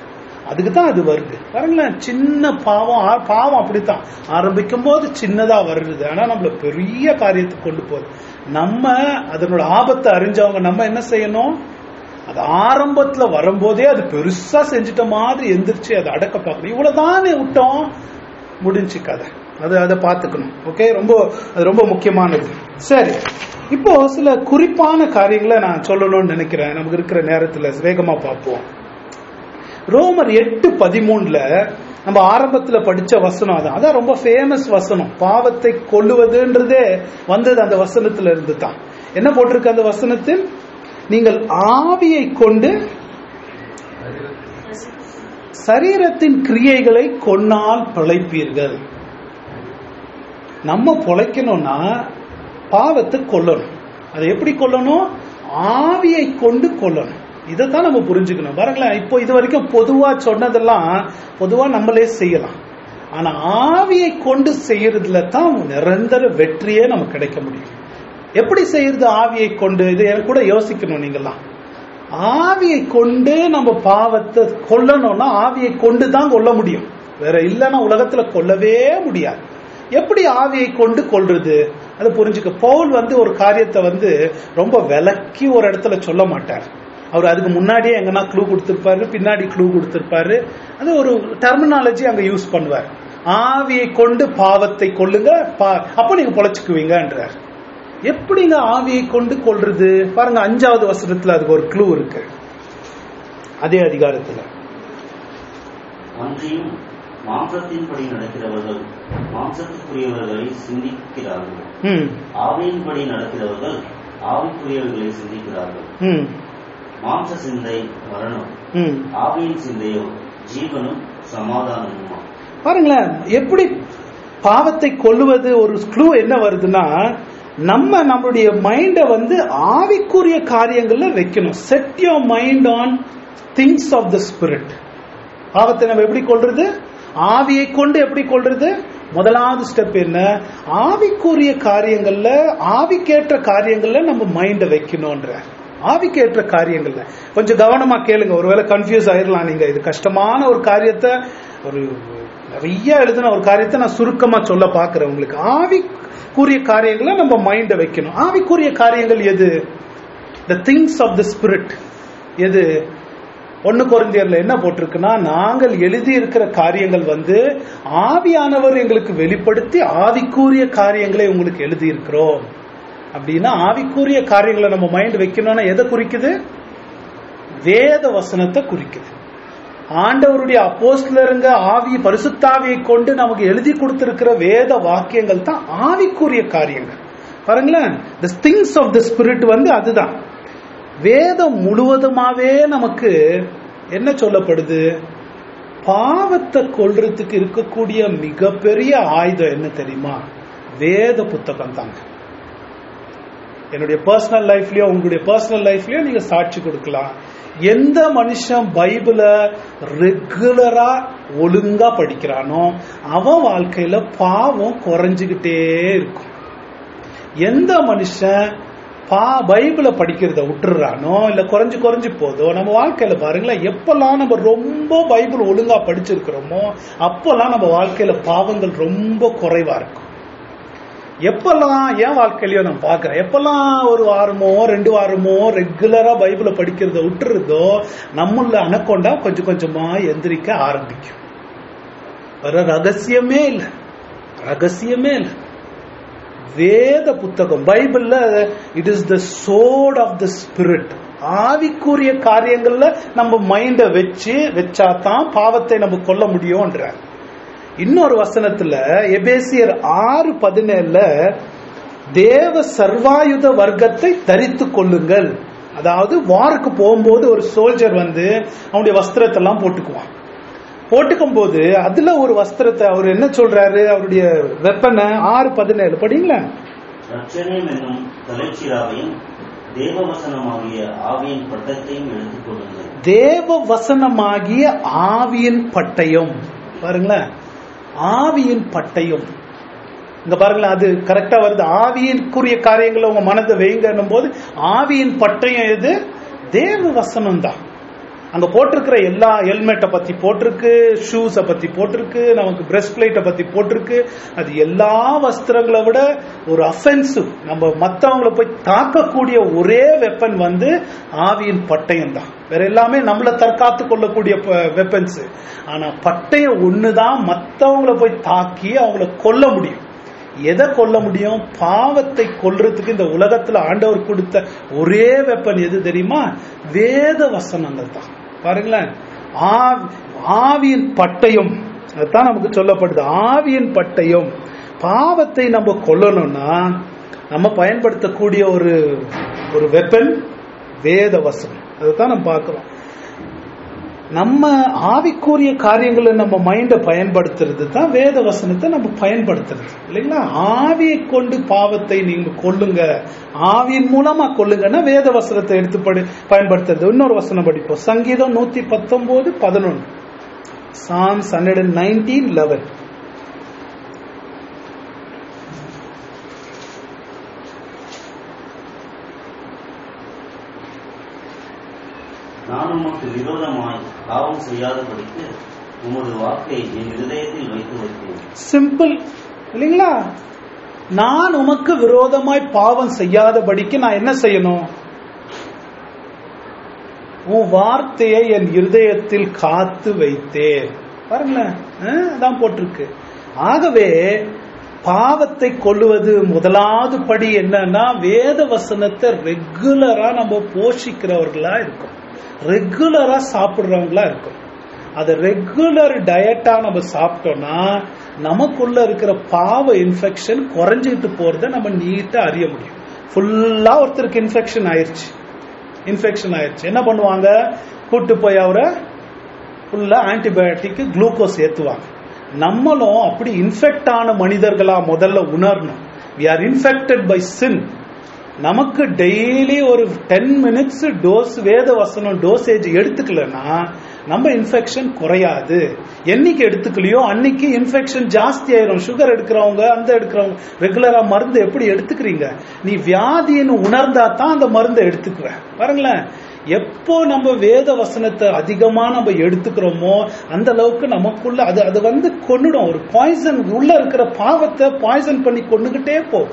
அதுக்கு தான் அது வருது பாருங்களேன் சின்ன பாவம் ஆ- பாவம் அப்படித்தான் ஆரம்பிக்கும் போது சின்னதா வருது ஆனா நம்மள பெரிய காரியத்துக்கு கொண்டு போகுது நம்ம அதனோட ஆபத்தை அறிஞ்சவங்க நம்ம என்ன செய்யணும் அது ஆரம்பத்துல வரும்போதே அது பெருசா செஞ்சுட்ட மாதிரி எந்திரிச்சு அதை அடக்க பார்க்கணும் இவ்வளவுதானே விட்டோம் முடிஞ்சு கதை அது அதை பார்த்துக்கணும் ஓகே ரொம்ப அது ரொம்ப முக்கியமானது சரி இப்போ சில குறிப்பான காரியங்களை நான் சொல்லணும்னு நினைக்கிறேன் நமக்கு இருக்கிற நேரத்துல வேகமா பார்ப்போம் ரோமர் எட்டு பதிமூணுல நம்ம ஆரம்பத்துல படிச்ச வசனம் அதான் அதான் ரொம்ப ஃபேமஸ் வசனம் பாவத்தை கொல்லுவதுன்றதே வந்தது அந்த வசனத்துல இருந்து தான் என்ன போட்டிருக்கு அந்த வசனத்தில் நீங்கள் ஆவியை கொண்டு சரீரத்தின் கிரியைகளை கொன்னால் பிழைப்பீர்கள் நம்ம பொழைக்கணும்னா பாவத்தை கொல்லணும் அதை எப்படி கொல்லணும் ஆவியை கொண்டு கொல்லணும் இதைத்தான் நம்ம புரிஞ்சுக்கணும் பாருங்களேன் இப்போ இது வரைக்கும் பொதுவா சொன்னதெல்லாம் பொதுவா நம்மளே செய்யலாம் ஆனா ஆவியை கொண்டு செய்யறதுல தான் நிரந்தர வெற்றியே நமக்கு கிடைக்க முடியும் எப்படி செய்யறது ஆவியை கொண்டு இது எனக்கு கூட யோசிக்கணும் நீங்கெல்லாம் ஆவியை கொண்டு நம்ம பாவத்தை கொல்லணும்னா ஆவியை கொண்டு தான் கொல்ல முடியும் வேற இல்லைன்னா உலகத்துல கொல்லவே முடியாது எப்படி ஆவியை கொண்டு கொள்றது அதை புரிஞ்சுக்க பவுல் வந்து ஒரு காரியத்தை வந்து ரொம்ப விலக்கி ஒரு இடத்துல சொல்ல மாட்டார் அவர் அதுக்கு முன்னாடியே எங்கன்னா க்ளூ கொடுத்திருப்பாரு பின்னாடி க்ளூ கொடுத்திருப்பாரு அது ஒரு டெர்மினாலஜி அங்க யூஸ் பண்ணுவார் ஆவியை கொண்டு பாவத்தை கொல்லுங்க பா- அப்ப நீங்க பொழைச்சுக்குவீங்கன்றார் எப்படிங்க ஆவியை கொண்டு கொள்றது பாருங்க அஞ்சாவது வசனத்துல அதுக்கு ஒரு க்ளூ இருக்கு அதே அதிகாரத்துல அன்றியும் மாம்சத்தின்படி நடக்கிறவர்கள் மாம்சத்துக்குரியவர்களை சிந்திக்கிறார்கள் ம் ஆவியின்படி நடக்கிறவர்கள் ஆவிக்குரியவர்களை சிந்திக்கிறார்கள் ம் மாம்ச சிந்தை மரணம் ம் ஆவியின் சிந்தையோ ஜீவனும் சமாதானமுமா பாருங்களேன் எப்படி பாவத்தை கொல்லுவது ஒரு க்ளூ என்ன வருதுன்னா நம்ம நம்மளுடைய மைண்டை வந்து ஆவிக்குரிய காரியங்கள்ல வைக்கணும் set your mind on things of the spirit பாவத்தை நம்ம எப்படி கொள்றது ஆவியை கொண்டு எப்படி கொள்றது முதலாவது ஸ்டெப் என்ன ஆவிக்குரிய காரியங்கள்ல ஆவிக்கேற்ற காரியங்கள்ல நம்ம மைண்டை வைக்கணும்ன்ற ஆவிக்கேற்ற காரியங்கள்ல கொஞ்சம் கவனமா கேளுங்க ஒருவேளை கன்ஃபியூஸ் ஆயிரலாம் நீங்க இது கஷ்டமான ஒரு காரியத்தை ஒரு நிறைய எழுதின ஒரு காரியத்தை நான் சுருக்கமா சொல்ல பாக்குறேன் உங்களுக்கு ஆவிக்குரிய காரியங்களை நம்ம மைண்டை வைக்கணும் ஆவிக்குரிய காரியங்கள் எது the things of the spirit எது ஒன்னு குறைந்தியர்ல என்ன போட்டிருக்குன்னா நாங்கள் எழுதி இருக்கிற காரியங்கள் வந்து ஆவியானவர் எங்களுக்கு வெளிப்படுத்தி ஆவிக்குரிய காரியங்களை உங்களுக்கு எழுதி இருக்கிறோம் அப்படின்னா ஆவிக்குரிய காரியங்களை நம்ம மைண்ட் வைக்கணும்னா எதை குறிக்குது வேத வசனத்தை குறிக்குது ஆண்டவருடைய அப்போஸ்லருங்க ஆவி பரிசுத்தாவியை கொண்டு நமக்கு எழுதி கொடுத்திருக்கிற வேத வாக்கியங்கள் தான் ஆவிக்குரிய காரியங்கள் பாருங்களேன் the things of the spirit வந்து அதுதான் வேதம் முழுவதுமாவே நமக்கு என்ன சொல்லப்படுது பாவத்தை கொல்றதுக்கு இருக்கக்கூடிய மிகப்பெரிய ஆயுதம் என்ன தெரியுமா வேத புத்தகம் தாங்க என்னுடைய பர்சனல் லைஃப்லயோ உங்களுடைய பர்சனல் லைஃப்லயோ நீங்க சாட்சி கொடுக்கலாம் எந்த மனுஷன் பைபிளை ரெகுலரா ஒழுங்கா படிக்கிறானோ அவன் வாழ்க்கையில பாவம் குறைஞ்சுகிட்டே இருக்கும் எந்த மனுஷன் பா பைபிளை படிக்கிறத விட்டுறானோ இல்ல குறைஞ்சு குறைஞ்சு போதோ நம்ம வாழ்க்கையில பாருங்களேன் எப்பெல்லாம் நம்ம ரொம்ப பைபிள் ஒழுங்கா படிச்சிருக்கிறோமோ அப்பெல்லாம் நம்ம வாழ்க்கையில பாவங்கள் ரொம்ப குறைவா இருக்கும் எப்பெல்லாம் என் வாழ்க்கையிலயோ நான் பாக்குறேன் எப்பெல்லாம் ஒரு வாரமோ ரெண்டு வாரமோ ரெகுலரா பைபிளை படிக்கிறத விட்டுறதோ நம்மள அணக்கொண்டா கொஞ்சம் கொஞ்சமா எந்திரிக்க ஆரம்பிக்கும் வர ரகசியமே இல்லை ரகசியமே இல்லை வேத புத்தகம் பைபிள்ல it is the sword of the spirit ஆவிக்குரிய காரியங்கள்ல நம்ம மைண்ட வச்சு வச்சாதான் பாவத்தை நம்ம கொல்ல முடியும்ன்ற இன்னொரு வசனத்துல எபேசியர் ஆறு பதினேழுல தேவ சர்வாயுத வர்க்கத்தை தரித்து கொள்ளுங்கள் அதாவது வாருக்கு போகும்போது ஒரு சோல்ஜர் வந்து அவனுடைய வஸ்திரத்தை எல்லாம் போட்டுக்குவான் போட்டுக்கும் போது அதுல ஒரு வஸ்திரத்தை அவர் என்ன சொல்றாரு அவருடைய வெப்பனை ஆறு பதினேழு படிங்களா ரட்சணியம் என்னும் தலைச்சீராவையும் தேவவசனமாகிய ஆவியின் பட்டத்தையும் எடுத்துக் கொள்ளுங்கள் தேவ வசனமாகிய ஆவியின் பட்டயம் பாருங்களேன் ஆவியின் பட்டயம் இங்க பாருங்களேன் அது கரெக்டா வருது ஆவியின்குரிய காரியங்களை உங்க மனதை வைங்கன்னும் போது ஆவியின் பட்டயம் எது தேவ வசனம் தான் அங்க போட்டிருக்கிற எல்லா ஹெல்மெட்டை பத்தி போட்டிருக்கு ஷூஸை பத்தி போட்டிருக்கு நமக்கு பிரஸ்ட் பிளேட்டை பத்தி போட்டிருக்கு அது எல்லா வஸ்திரங்களை விட ஒரு அஃபென்சிவ் நம்ம மத்தவங்களை போய் தாக்கக்கூடிய ஒரே வெப்பன் வந்து ஆவியின் பட்டயம் தான் வேற எல்லாமே நம்மள தற்காத்து கொள்ளக்கூடிய வெப்பன்ஸ் ஆனா பட்டயம் ஒண்ணுதான் மத்தவங்கள போய் தாக்கி அவங்கள கொல்ல முடியும் எதை கொல்ல முடியும் பாவத்தை கொல்றதுக்கு இந்த உலகத்துல ஆண்டவர் கொடுத்த ஒரே வெப்பன் எது தெரியுமா வேத வசனங்கள் தான் பாருங்களேன் ஆ- ஆவியின் பட்டயம் அதுதான் நமக்கு சொல்லப்படுது ஆவியின் பட்டயம் பாவத்தை நம்ம கொல்லணும்னா நம்ம பயன்படுத்தக்கூடிய ஒரு ஒரு வெப்பன் வேத வசனம் அதுதான் நம்ம பார்க்கிறோம் நம்ம ஆவிக்குரிய காரியங்களை நம்ம மைண்டை பயன்படுத்துறது தான் வேத வசனத்தை நம்ம பயன்படுத்துறது இல்லைங்களா ஆவியை கொண்டு பாவத்தை நீங்க கொல்லுங்க ஆவியின் மூலமா கொல்லுங்கன்னா வேத வசனத்தை எடுத்து படி பயன்படுத்துறது இன்னொரு வசனம் படிப்போம் சங்கீதம் நூத்தி பத்தொன்பது பதினொன்று psalms hundred and nineteen eleven நான் உமக்கு விரோதமாய் பாவம் செய்யாதபடிக்கு உமது வாக்கை என் இருதயத்தில் வைத்து வைத்தேன் சிம்பிள் இல்லைங்களா நான் உமக்கு விரோதமாய் பாவம் செய்யாதபடிக்கு நான் என்ன செய்யணும் உன் வார்த்தையை என் இருதயத்தில் காத்து வைத்தேன் பாருங்களேன் ஆ, அதான் போட்டிருக்கு ஆகவே பாவத்தை கொல்லுவது முதலாவது படி என்னன்னா வேத வசனத்தை ரெகுலரா நம்ம போஷிக்கிறவர்களா இருக்கும் ரெகுலரா சாப்பிடுறவங்களா இருக்கும் அதை ரெகுலர் டயட்டா நம்ம சாப்பிட்டோம்னா நமக்குள்ள இருக்கிற பாவ இன்ஃபெக்ஷன் குறைஞ்சிட்டு போறத நம்ம நீட்டா அறிய முடியும் ஃபுல்லா ஒருத்தருக்கு இன்ஃபெக்ஷன் ஆயிருச்சு இன்ஃபெக்ஷன் ஆயிருச்சு என்ன பண்ணுவாங்க கூட்டு போய் அவரை ஃபுல்லா ஆன்டிபயோட்டிக் குளுக்கோஸ் ஏத்துவாங்க நம்மளும் அப்படி இன்ஃபெக்ட் ஆன மனிதர்களா முதல்ல உணரணும் we are infected by sin நமக்கு டெய்லி ஒரு டென் மினிட்ஸ் டோஸ் வேத வசனம் டோசேஜ் எடுத்துக்கலன்னா நம்ம இன்ஃபெக்ஷன் குறையாது என்னைக்கு எடுத்துக்கலையோ அன்னைக்கு இன்ஃபெக்ஷன் ஜாஸ்தி ஆயிரும் சுகர் எடுக்கிறவங்க அந்த எடுக்கிறவங்க ரெகுலரா மருந்து எப்படி எடுத்துக்கிறீங்க நீ வியாதின்னு உணர்ந்தா தான் அந்த மருந்தை எடுத்துக்குவ பாருங்களேன் எப்போ நம்ம வேத வசனத்தை அதிகமா நம்ம எடுத்துக்கிறோமோ அந்த அளவுக்கு நமக்குள்ள அது அது வந்து கொன்னுடும் ஒரு பாய்சன் உள்ள இருக்கிற பாவத்தை பாய்சன் பண்ணி கொண்டுகிட்டே போகும்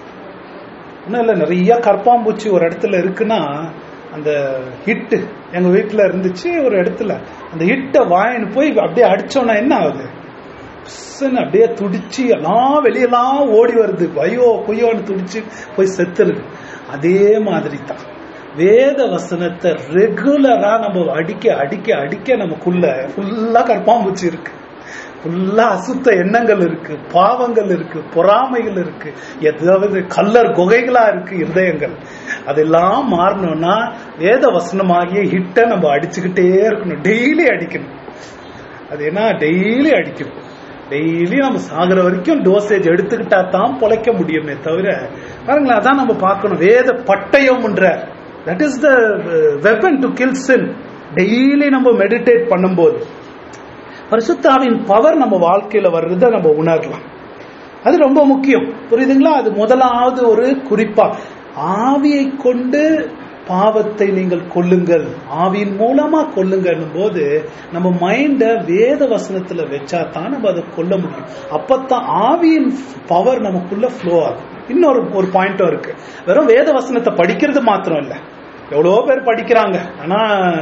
ஒன்றும் இல்லை நிறைய கற்பாம்பூச்சி ஒரு இடத்துல இருக்குன்னா அந்த ஹிட்டு எங்க வீட்டுல இருந்துச்சு ஒரு இடத்துல அந்த ஹிட்டை வாங்கின்னு போய் அப்படியே அடிச்சோன்னா என்ன ஆகுது பிஸ்ஸுன்னு அப்படியே துடிச்சு எல்லாம் வெளியெல்லாம் ஓடி வருது ஐயோ கொய்யோன்னு துடிச்சு போய் செத்துருது அதே மாதிரி தான் வேத வசனத்தை ரெகுலரா நம்ம அடிக்க அடிக்க அடிக்க நமக்குள்ள ஃபுல்லா கற்பாம்பூச்சி இருக்கு ஃபுல்லா அசுத்த எண்ணங்கள் இருக்கு பாவங்கள் இருக்கு பொறாமைகள் இருக்கு ஏதாவது கல்லர் குகைகளா இருக்கு இருதயங்கள் அதெல்லாம் மாறணும்னா வேத வசனமாகிய ஹிட்ட நம்ம அடிச்சுக்கிட்டே இருக்கணும் டெய்லி அடிக்கணும் அது என்ன டெய்லி அடிக்கணும் டெய்லி நம்ம சாகுற வரைக்கும் டோசேஜ் எடுத்துக்கிட்டா தான் பொழைக்க முடியுமே தவிர பாருங்களேன் அதான் நம்ம பார்க்கணும் வேத பட்டயம்ன்ற that is the weapon to kill sin daily நம்ம மெடிடேட் பண்ணும்போது பரிசுத்தாவின் பவர் நம்ம வாழ்க்கையில வர்றதை நம்ம உணரலாம் அது ரொம்ப முக்கியம் புரியுதுங்களா அது முதலாவது ஒரு குறிப்பா ஆவியை கொண்டு பாவத்தை நீங்கள் கொல்லுங்கள் ஆவியின் மூலமா கொல்லுங்கன்னும் போது நம்ம மைண்ட வேத வசனத்துல வச்சா தான் நம்ம அதை கொல்ல முடியும் அப்பத்தான் ஆவியின் பவர் நமக்குள்ள ஃப்ளோ ஆகும் இன்னொரு ஒரு பாயிண்ட்டும் இருக்கு வெறும் வேத வசனத்தை படிக்கிறது மாத்திரம் இல்ல எவ்வளவோ பேர் படிக்கிறாங்க ஆனா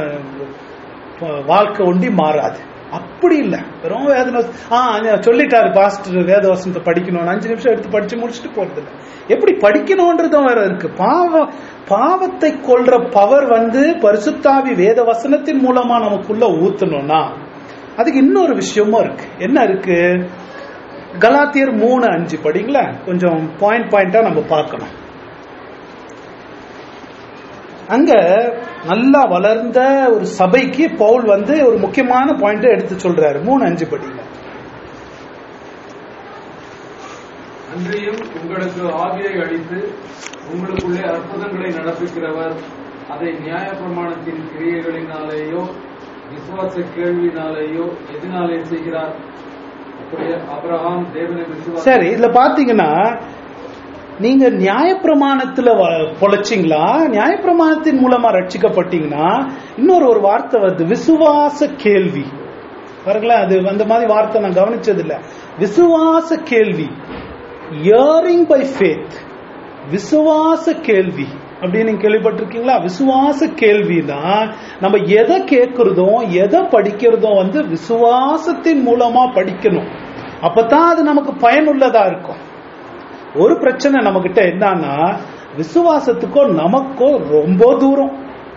வாழ்க்கை ஒண்டி மாறாது அப்படி இல்ல வெறும் வேதன ஆ சொல்லிட்டாரு பாஸ்டர் வேத வசனத்தை படிக்கணும் அஞ்சு நிமிஷம் எடுத்து படிச்சு முடிச்சுட்டு போறது இல்ல எப்படி படிக்கணும்ன்றதும் வேற இருக்கு பாவ பாவத்தை கொள்ற பவர் வந்து பரிசுத்தாவி வேத வசனத்தின் மூலமா நமக்குள்ள ஊத்தணும்னா அதுக்கு இன்னொரு விஷயமும் இருக்கு என்ன இருக்கு கலாத்தியர் மூணு அஞ்சு படிங்களா கொஞ்சம் பாயிண்ட் பாயிண்டா நம்ம பார்க்கணும் அங்க நல்லா வளர்ந்த ஒரு சபைக்கு பவுல் வந்து ஒரு முக்கியமான பாயிண்ட் எடுத்து சொல்றாரு மூணு அஞ்சு படிங்க அன்றியும் உங்களுக்கு ஆவியை அளித்து உங்களுக்குள்ளே அற்புதங்களை நடப்பிக்கிறவர் அதை நியாய பிரமாணத்தின் கிரியைகளினாலேயோ விசுவாச கேள்வினாலேயோ எதனாலே செய்கிறார் அப்படியே அபிரகாம் தேவனை விசுவாச சரி இதுல பாத்தீங்கன்னா நீங்க நியாயப்பிரமாணத்துல வ- பொழைச்சீங்களா நியாயப்பிரமாணத்தின் மூலமா ரட்சிக்கப்பட்டீங்கன்னா இன்னொரு ஒரு வார்த்தை வருது விசுவாச கேள்வி பாருங்களேன் அது அந்த மாதிரி வார்த்தை நான் கவனிச்சது இல்ல விசுவாச கேள்வி இயரிங் பை ஃபேத் விசுவாச கேள்வி அப்படின்னு நீங்க கேள்விப்பட்டிருக்கீங்களா விசுவாச கேள்வினா நம்ம எதை கேட்கிறதோ எதை படிக்கிறதோ வந்து விசுவாசத்தின் மூலமா படிக்கணும் அப்பதான் அது நமக்கு பயனுள்ளதா இருக்கும் ஒரு பிரச்சனை நம்ம கிட்ட என்னன்னா விசுவாசத்துக்கோ நமக்கோ ரொம்ப தூரம்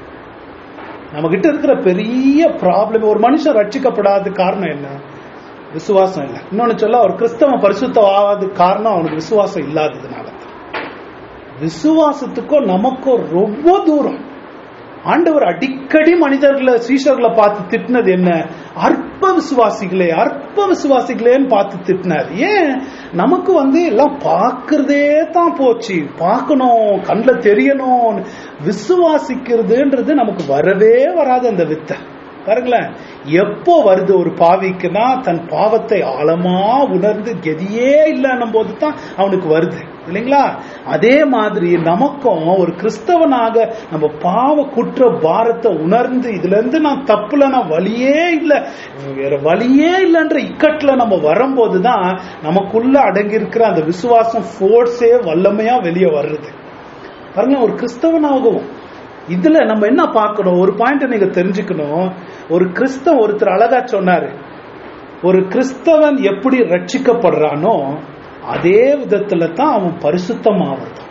நம்ம கிட்ட இருக்கிற பெரிய ப்ராப்ளம் ஒரு மனுஷன் ரட்சிக்கப்படாத காரணம் என்ன விசுவாசம் இல்லை இன்னொன்னு சொல்ல ஒரு கிறிஸ்தவ பரிசுத்தம் ஆகாத காரணம் அவனுக்கு விசுவாசம் இல்லாததுனால தான். விசுவாசத்துக்கும் நமக்கும் ரொம்ப தூரம் ஆண்டவர் அடிக்கடி மனிதர்களை சீஷர்களை பார்த்து திட்டினது என்ன அற்ப விசுவாசிகளே அற்ப விசுவாசிகளேன்னு பார்த்து திட்டினார் ஏன் நமக்கு வந்து எல்லாம் பார்க்கறதே தான் போச்சு பார்க்கணும் கண்ணில் தெரியணும் விசுவாசிக்கிறதுன்றது நமக்கு வரவே வராது அந்த வித்தை பாருங்களேன் எப்போ வருது ஒரு பாவிக்குன்னா தன் பாவத்தை ஆழமா உணர்ந்து கெதியே இல்லைன்னும் போது தான் அவனுக்கு வருது இல்லைங்களா அதே மாதிரி நமக்கும் ஒரு கிறிஸ்தவனாக நம்ம பாவ குற்ற பாரத்தை உணர்ந்து இதுல இருந்து நான் தப்புல நான் வழியே இல்லை வேற வழியே இல்லைன்ற இக்கட்டுல நம்ம வரும்போது தான் நமக்குள்ள அடங்கி இருக்கிற அந்த விசுவாசம் ஃபோர்ஸே வல்லமையா வெளியே வருது பாருங்க ஒரு கிறிஸ்தவனாகவும் இதுல நம்ம என்ன பார்க்கணும் ஒரு பாயிண்ட் நீங்க தெரிஞ்சுக்கணும் ஒரு கிறிஸ்தவன் ஒருத்தர் அழகா சொன்னாரு ஒரு கிறிஸ்தவன் எப்படி ரட்சிக்கப்படுறானோ அதே விதத்துல தான் அவன் பரிசுத்தமாவது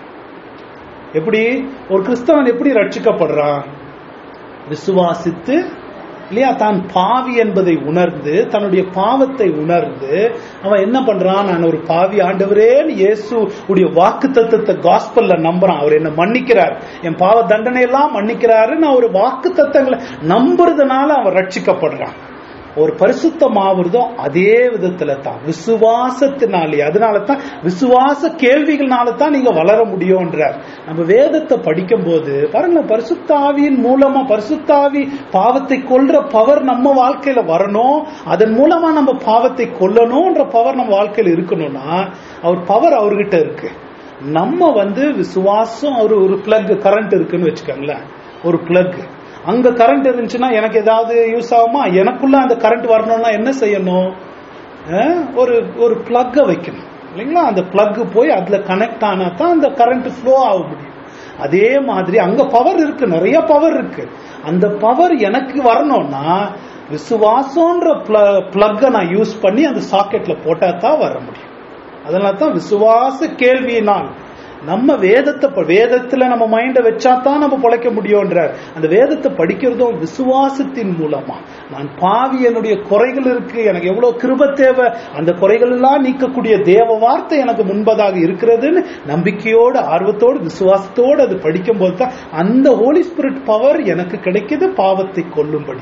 எப்படி ஒரு கிறிஸ்தவன் எப்படி ரட்சிக்கப்படுறான் விசுவாசித்து இல்லையா தான் பாவி என்பதை உணர்ந்து தன்னுடைய பாவத்தை உணர்ந்து அவன் என்ன பண்றான் நான் ஒரு பாவி ஆண்டவரே இயேசு உடைய வாக்கு தத்துவத்தை காஸ்பல்ல நம்புறான் அவர் என்ன மன்னிக்கிறார் என் பாவ தண்டனை எல்லாம் மன்னிக்கிறாரு நான் ஒரு வாக்கு தத்தங்களை நம்புறதுனால அவன் ரட்சிக்கப்படுறான் ஒரு பரிசுத்தமாவதும் அதே விதத்துல தான் விசுவாசத்தினாலே அதனால தான் விசுவாச கேள்விகள்னால தான் நீங்க வளர முடியும்ன்றார் நம்ம வேதத்தை படிக்கும் போது பாருங்களேன் பரிசுத்தாவியின் மூலமா பரிசுத்தாவி பாவத்தை கொல்ற பவர் நம்ம வாழ்க்கையில வரணும் அதன் மூலமா நம்ம பாவத்தை கொல்லணும்ன்ற பவர் நம்ம வாழ்க்கையில இருக்கணும்னா அவர் பவர் அவர்கிட்ட இருக்கு நம்ம வந்து விசுவாசம் ஒரு ஒரு பிளக் கரண்ட் இருக்குன்னு வச்சுக்கோங்களேன் ஒரு பிளக் அங்க கரண்ட் இருந்துச்சுன்னா எனக்கு ஏதாவது யூஸ் ஆகுமா எனக்குள்ள அந்த கரண்ட் வரணும்னா என்ன செய்யணும் அஹ், ஒரு ஒரு பிளக்கை வைக்கணும் இல்லைங்களா அந்த பிளக் போய் அதுல கனெக்ட் ஆனா தான் அந்த கரண்ட் ஃப்ளோ ஆக முடியும் அதே மாதிரி அங்க பவர் இருக்கு நிறைய பவர் இருக்கு அந்த பவர் எனக்கு வரணும்னா விசுவாசம்ன்ற பிளக்கை நான் யூஸ் பண்ணி அந்த சாக்கெட்ல போட்டா தான் வர முடியும் அதனால தான் விசுவாச கேள்வியினால் நம்ம வேதத்தை ப- வேதத்துல நம்ம மைண்ட வச்சா தான் நம்ம பொழைக்க முடியும்ன்றார் அந்த வேதத்தை படிக்கிறதும் விசுவாசத்தின் மூலமா நான் பாவி என்னுடைய குறைகள் இருக்கு எனக்கு எவ்வளவு கிருப தேவை அந்த குறைகள் எல்லாம் நீக்கக்கூடிய தேவ வார்த்தை எனக்கு முன்பதாக இருக்கிறதுன்னு நம்பிக்கையோடு ஆர்வத்தோடு விசுவாசத்தோடு அது படிக்கும் போது தான் அந்த ஹோலி ஸ்பிரிட் பவர் எனக்கு கிடைக்குது பாவத்தை கொல்லும்படி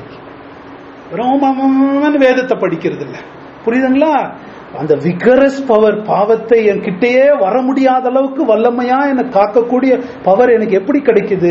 ரோமன்னு வேதத்தை படிக்கிறது இல்ல புரியுதுங்களா அந்த விகரஸ் பவர் பாவத்தை என் கிட்டேயே வர முடியாத அளவுக்கு வல்லமையா எனக்கு காக்கக்கூடிய பவர் எனக்கு எப்படி கிடைக்குது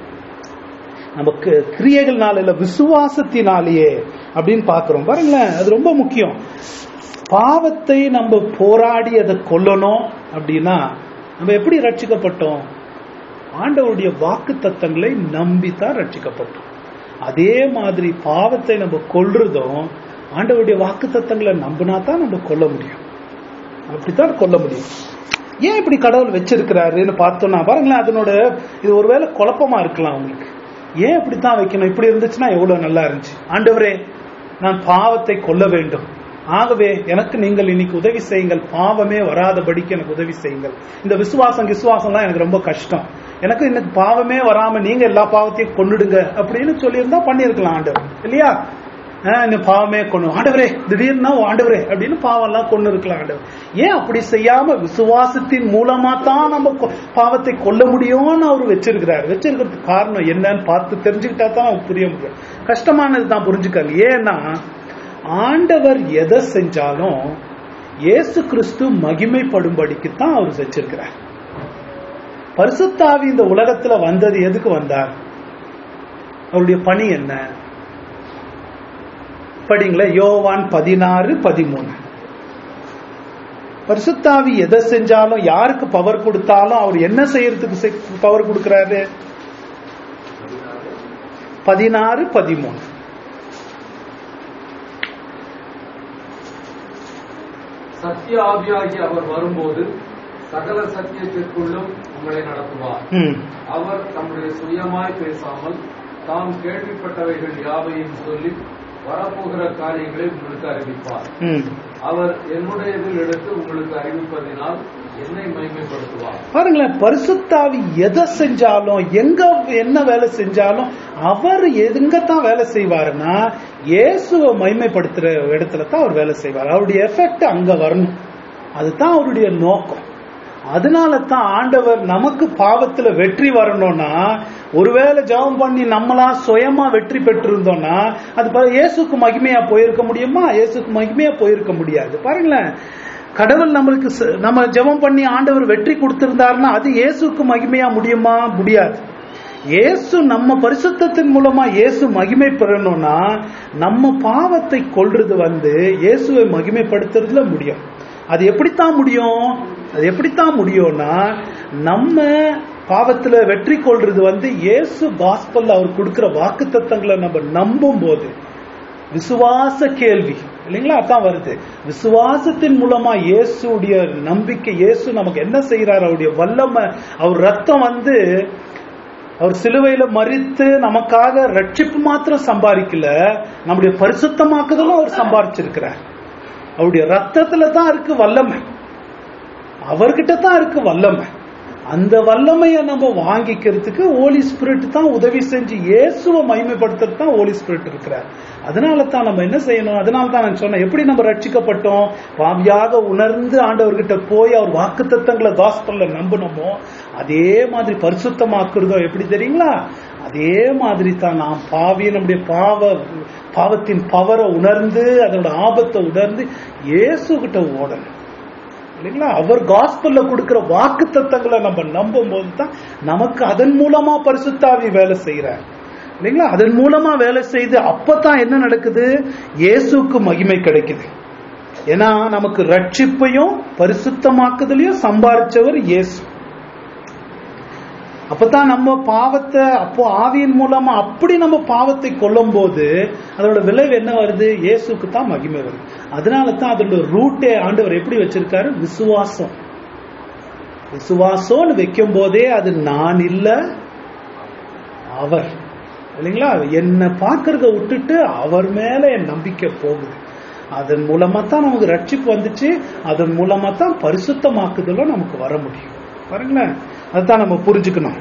நமக்கு கிரியைகள்னால இல்ல விசுவாசத்தினாலேயே அப்படின்னு பாக்குறோம் பாருங்களேன் அது ரொம்ப முக்கியம் பாவத்தை நம்ம போராடி அதை கொல்லணும் அப்படின்னா நம்ம எப்படி ரட்சிக்கப்பட்டோம் ஆண்டவருடைய வாக்கு தத்தங்களை நம்பி தான் ரட்சிக்கப்பட்டோம் அதே மாதிரி பாவத்தை நம்ம கொல்றதும் ஆண்டவருடைய வாக்கு தத்தங்களை நம்பினா தான் நம்ம கொல்ல முடியும் அப்படித்தான் கொல்ல முடியும் ஏன் இப்படி கடவுள் வச்சிருக்கிறாருன்னு பார்த்தோம்னா பாருங்களேன் அதனோட இது ஒருவேளை குழப்பமா இருக்கலாம் உங்களுக்கு ஏன் இப்படித்தான் வைக்கணும் இப்படி இருந்துச்சுன்னா எவ்வளவு நல்லா இருந்துச்சு ஆண்டவரே நான் பாவத்தை கொல்ல வேண்டும் ஆகவே எனக்கு நீங்கள் இன்னைக்கு உதவி செய்யுங்கள் பாவமே வராதபடிக்கு எனக்கு உதவி செய்யுங்கள் இந்த விசுவாசம் விசுவாசம்லாம் எனக்கு ரொம்ப கஷ்டம் எனக்கு இன்னைக்கு பாவமே வராம நீங்க எல்லா பாவத்தையும் கொன்னுடுங்க அப்படின்னு சொல்லியிருந்தா பண்ணியிருக்கலாம் ஆண்டவர் இல்லையா ஆஹ் இந்த பாவமே கொண்டு ஆண்டவரே திடீர்னு ஆண்டவரே அப்படின்னு பாவம் எல்லாம் கொண்டு இருக்கலாம் ஆண்டவர் ஏன் அப்படி செய்யாம விசுவாசத்தின் மூலமா தான் நம்ம கொ- பாவத்தை கொல்ல முடியும்னு அவர் வச்சிருக்கிறார் வச்சிருக்கிறதுக்கு காரணம் என்னன்னு பார்த்து தெரிஞ்சுக்கிட்டா தான் நமக்கு புரிய முடியும் கஷ்டமானது தான் புரிஞ்சுக்காங்க ஏன்னா ஆண்டவர் எதை செஞ்சாலும் இயேசு கிறிஸ்து மகிமைப்படும்படிக்கு தான் அவர் செஞ்சிருக்கிறார் பரிசுத்தாவி இந்த உலகத்துல வந்தது எதுக்கு வந்தார் அவருடைய பணி என்ன படிங்களேன் யோவான் பதினாறு பதிமூணு பரிசுத்தாவி எதை செஞ்சாலும் யாருக்கு பவர் கொடுத்தாலும் அவர் என்ன செய்யறதுக்கு பவர் கொடுக்கறாரு பதினாறு பதிமூணு சத்திய ஆவியாகி அவர் வரும்போது சகல சத்தியத்திற்குள்ளும் உங்களை நடத்துவார் ம் அவர் தம்முடைய சுயமாய் பேசாமல் தாம் கேள்விப்பட்டவைகள் யாவையும் சொல்லி வரப்போகிற காரியங்களை உங்களுக்கு அறிவிப்பார் ம் அவர் என்னுடையதில் எடுத்து உங்களுக்கு அறிவிப்பதினால் என்னை மைமைப்படுத்துவார் பாருங்களேன் பரிசுத்தாவி எதை செஞ்சாலும் எங்க என்ன வேலை செஞ்சாலும் அவர் எங்கத்தான் வேலை செய்வாருன்னா இயேசுவை மைமைப்படுத்துற இடத்துல தான் அவர் வேலை செய்வார் அவருடைய எஃபெக்ட் அங்க வரணும் அதுதான் அவருடைய நோக்கம் அதனால தான் ஆண்டவர் நமக்கு பாவத்துல வெற்றி வரணும்னா ஒருவேளை ஜெபம் பண்ணி நம்மளா சுயமா வெற்றி பெற்றிருந்தோம்னா அது பா- இயேசுக்கு மகிமையா போயிருக்க முடியுமா இயேசுக்கு மகிமையா போயிருக்க முடியாது பாருங்களேன் கடவுள் நம்மளுக்கு ச- நம்ம ஜெபம் பண்ணி ஆண்டவர் வெற்றி கொடுத்திருந்தாருன்னா அது இயேசுக்கு மகிமையா முடியுமா முடியாது இயேசு நம்ம பரிசுத்தத்தின் மூலமா இயேசு மகிமை பெறணும்னா நம்ம பாவத்தை கொல்றது வந்து இயேசுவை மகிமைப்படுத்துறதுல முடியும் அது எப்படித்தான் முடியும் அது எப்படித்தான் முடியும்னா நம்ம பாவத்துல வெற்றி கொள்றது வந்து இயேசு காஸ்பல்ல அவர் கொடுக்கிற வாக்கு தத்தங்களை நம்ம நம்பும் போது விசுவாச கேள்வி இல்லைங்களா அதான் வருது விசுவாசத்தின் மூலமா இயேசுடைய நம்பிக்கை இயேசு நமக்கு என்ன செய்யறாரு அவருடைய வல்லமை அவர் ரத்தம் வந்து அவர் சிலுவையில மறித்து நமக்காக ரட்சிப்பு மாத்திரம் சம்பாதிக்கல நம்முடைய பரிசுத்தமாக்குதலும் அவர் சம்பாதிச்சிருக்கிறார் அவருடைய ரத்தத்துல தான் இருக்கு வல்லமை அவர்கிட்ட தான் இருக்கு வல்லமை அந்த வல்லமையை நம்ம வாங்கிக்கிறதுக்கு ஹோலி ஸ்பிரிட் தான் உதவி செஞ்சு இயேசுவை மகிமைப்படுத்துறது தான் ஹோலி ஸ்பிரிட் இருக்கிறார் அதனால தான் நம்ம என்ன செய்யணும் அதனால தான் நான் சொன்னேன் எப்படி நம்ம ரட்சிக்கப்பட்டோம் பாவியாக உணர்ந்து ஆண்டவர்கிட்ட போய் அவர் வாக்கு தத்தங்களை காஸ்பல்ல நம்பணுமோ அதே மாதிரி பரிசுத்தமாக்குறதோ எப்படி தெரியுங்களா அதே மாதிரி தான் நாம் பாவி நம்முடைய பாவ பாவத்தின் பவரை உணர்ந்து அதோட ஆபத்தை உணர்ந்து இயேசு கிட்ட ஓடணும் இல்லைங்களா அவர் காஸ்பல்ல கொடுக்கிற வாக்கு தத்தங்களை நம்ம நம்பும் போது தான் நமக்கு அதன் மூலமா பரிசுத்தாவி வேலை செய்யறார் இல்லைங்களா அதன் மூலமா வேலை செய்து அப்பதான் என்ன நடக்குது இயேசுக்கு மகிமை கிடைக்குது ஏன்னா நமக்கு ரட்சிப்பையும் பரிசுத்தமாக்குதலையும் சம்பாரிச்சவர் இயேசு அப்பதான் நம்ம பாவத்தை அப்போ ஆவியின் மூலமா அப்படி நம்ம பாவத்தை கொல்லும் போது அதோட விளைவு என்ன வருது இயேசுக்கு தான் மகிமை வருது அதனால தான் அதோட ரூட்டே ஆண்டவர் எப்படி வச்சிருக்காரு விசுவாசம் விசுவாசம்னு வைக்கும் போதே அது நான் இல்ல அவர் இல்லைங்களா என்னை பார்க்கறத விட்டுட்டு அவர் மேல என் நம்பிக்கை போகுது அதன் மூலமா தான் நமக்கு ரட்சிப்பு வந்துச்சு அதன் மூலமா தான் பரிசுத்தமாக்குதலும் நமக்கு வர முடியும் பாருங்களேன் அதுதான் நம்ம புரிஞ்சுக்கணும்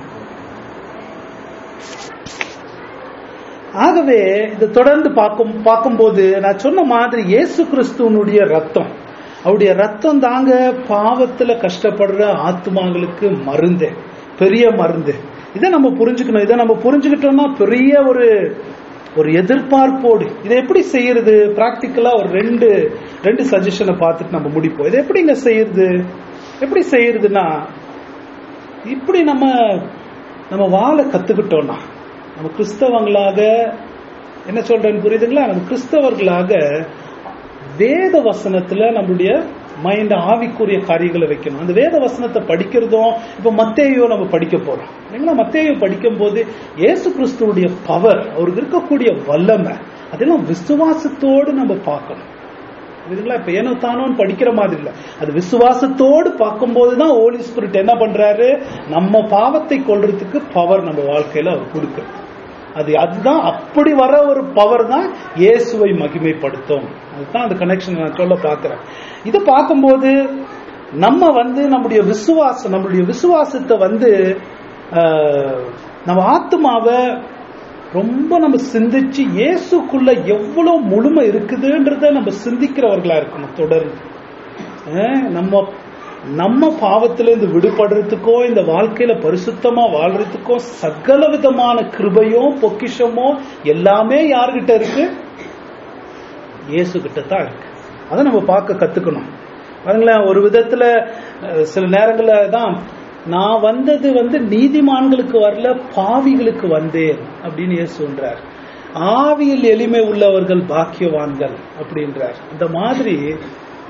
ஆகவே இது தொடர்ந்து பார்க்கும் பார்க்கும்போது நான் சொன்ன மாதிரி இயேசு கிறிஸ்துவனுடைய ரத்தம் அவருடைய ரத்தம் தாங்க பாவத்துல கஷ்டப்படுற ஆத்மாங்களுக்கு மருந்து பெரிய மருந்து இதை நம்ம புரிஞ்சுக்கணும் இதை நம்ம புரிஞ்சுக்கிட்டோம்னா பெரிய ஒரு ஒரு எதிர்பார்ப்போடு இதை எப்படி செய்யறது பிராக்டிக்கலா ஒரு ரெண்டு ரெண்டு சஜஷனை பார்த்துட்டு நம்ம முடிப்போம் இதை எப்படிங்க செய்யறது எப்படி செய்யறதுன்னா இப்படி நம்ம நம்ம வாழ கத்துக்கிட்டோம்னா நம்ம கிறிஸ்தவங்களாக என்ன சொல்றேன்னு புரியுதுங்களா நம்ம கிறிஸ்தவர்களாக வேத வசனத்துல நம்மளுடைய மைண்ட் ஆவிக்குரிய காரியங்களை வைக்கணும் அந்த வேத வசனத்தை படிக்கிறதும் இப்ப மத்தேயோ நம்ம படிக்க போறோம் இல்லைங்களா மத்தேயோ படிக்கும் போது இயேசு கிறிஸ்துவுடைய பவர் அவருக்கு இருக்கக்கூடிய வல்லமை அதெல்லாம் விசுவாசத்தோடு நம்ம பார்க்கணும் புரியுதுங்களா இப்ப ஏனோ தானோன்னு படிக்கிற மாதிரி இல்ல அது விசுவாசத்தோடு பார்க்கும்போது தான் ஹோலி ஸ்பிரிட் என்ன பண்றாரு நம்ம பாவத்தை கொல்றதுக்கு பவர் நம்ம வாழ்க்கையில அவர் கொடுக்குறது அது அதுதான் அப்படி வர ஒரு பவர் தான் இயேசுவை மகிமைப்படுத்தும் அதுதான் அந்த கனெக்ஷன் நான் சொல்ல பார்க்கிறேன் இதை பார்க்கும்போது நம்ம வந்து நம்முடைய விசுவாசம் நம்மளுடைய விசுவாசத்தை வந்து ஆஹ், நம்ம ஆத்மாவை ரொம்ப நம்ம சிந்திச்சு இயேசுக்குள்ள எவ்வளவு முழுமை இருக்குதுன்றத நம்ம சிந்திக்கிறவர்களா இருக்கணும் தொடர்ந்து அஹ் நம்ம நம்ம பாவத்திலிருந்து விடுபடுறதுக்கோ இந்த வாழ்க்கையில பரிசுத்தமா வாழ்றதுக்கோ சகல விதமான கிருபையோ பொக்கிஷமோ எல்லாமே யார்கிட்ட இருக்கு இயேசு கிட்ட தான் இருக்கு அதை நம்ம பார்க்க கத்துக்கணும் பாருங்களேன் ஒரு விதத்துல அஹ், சில நேரங்கள்ல தான் நான் வந்தது வந்து நீதிமான்களுக்கு வரல பாவிகளுக்கு வந்தேன் அப்படின்னு இயேசு சொல்றார் ஆவியில் எளிமை உள்ளவர்கள் பாக்கியவான்கள் அப்படின்றார் இந்த மாதிரி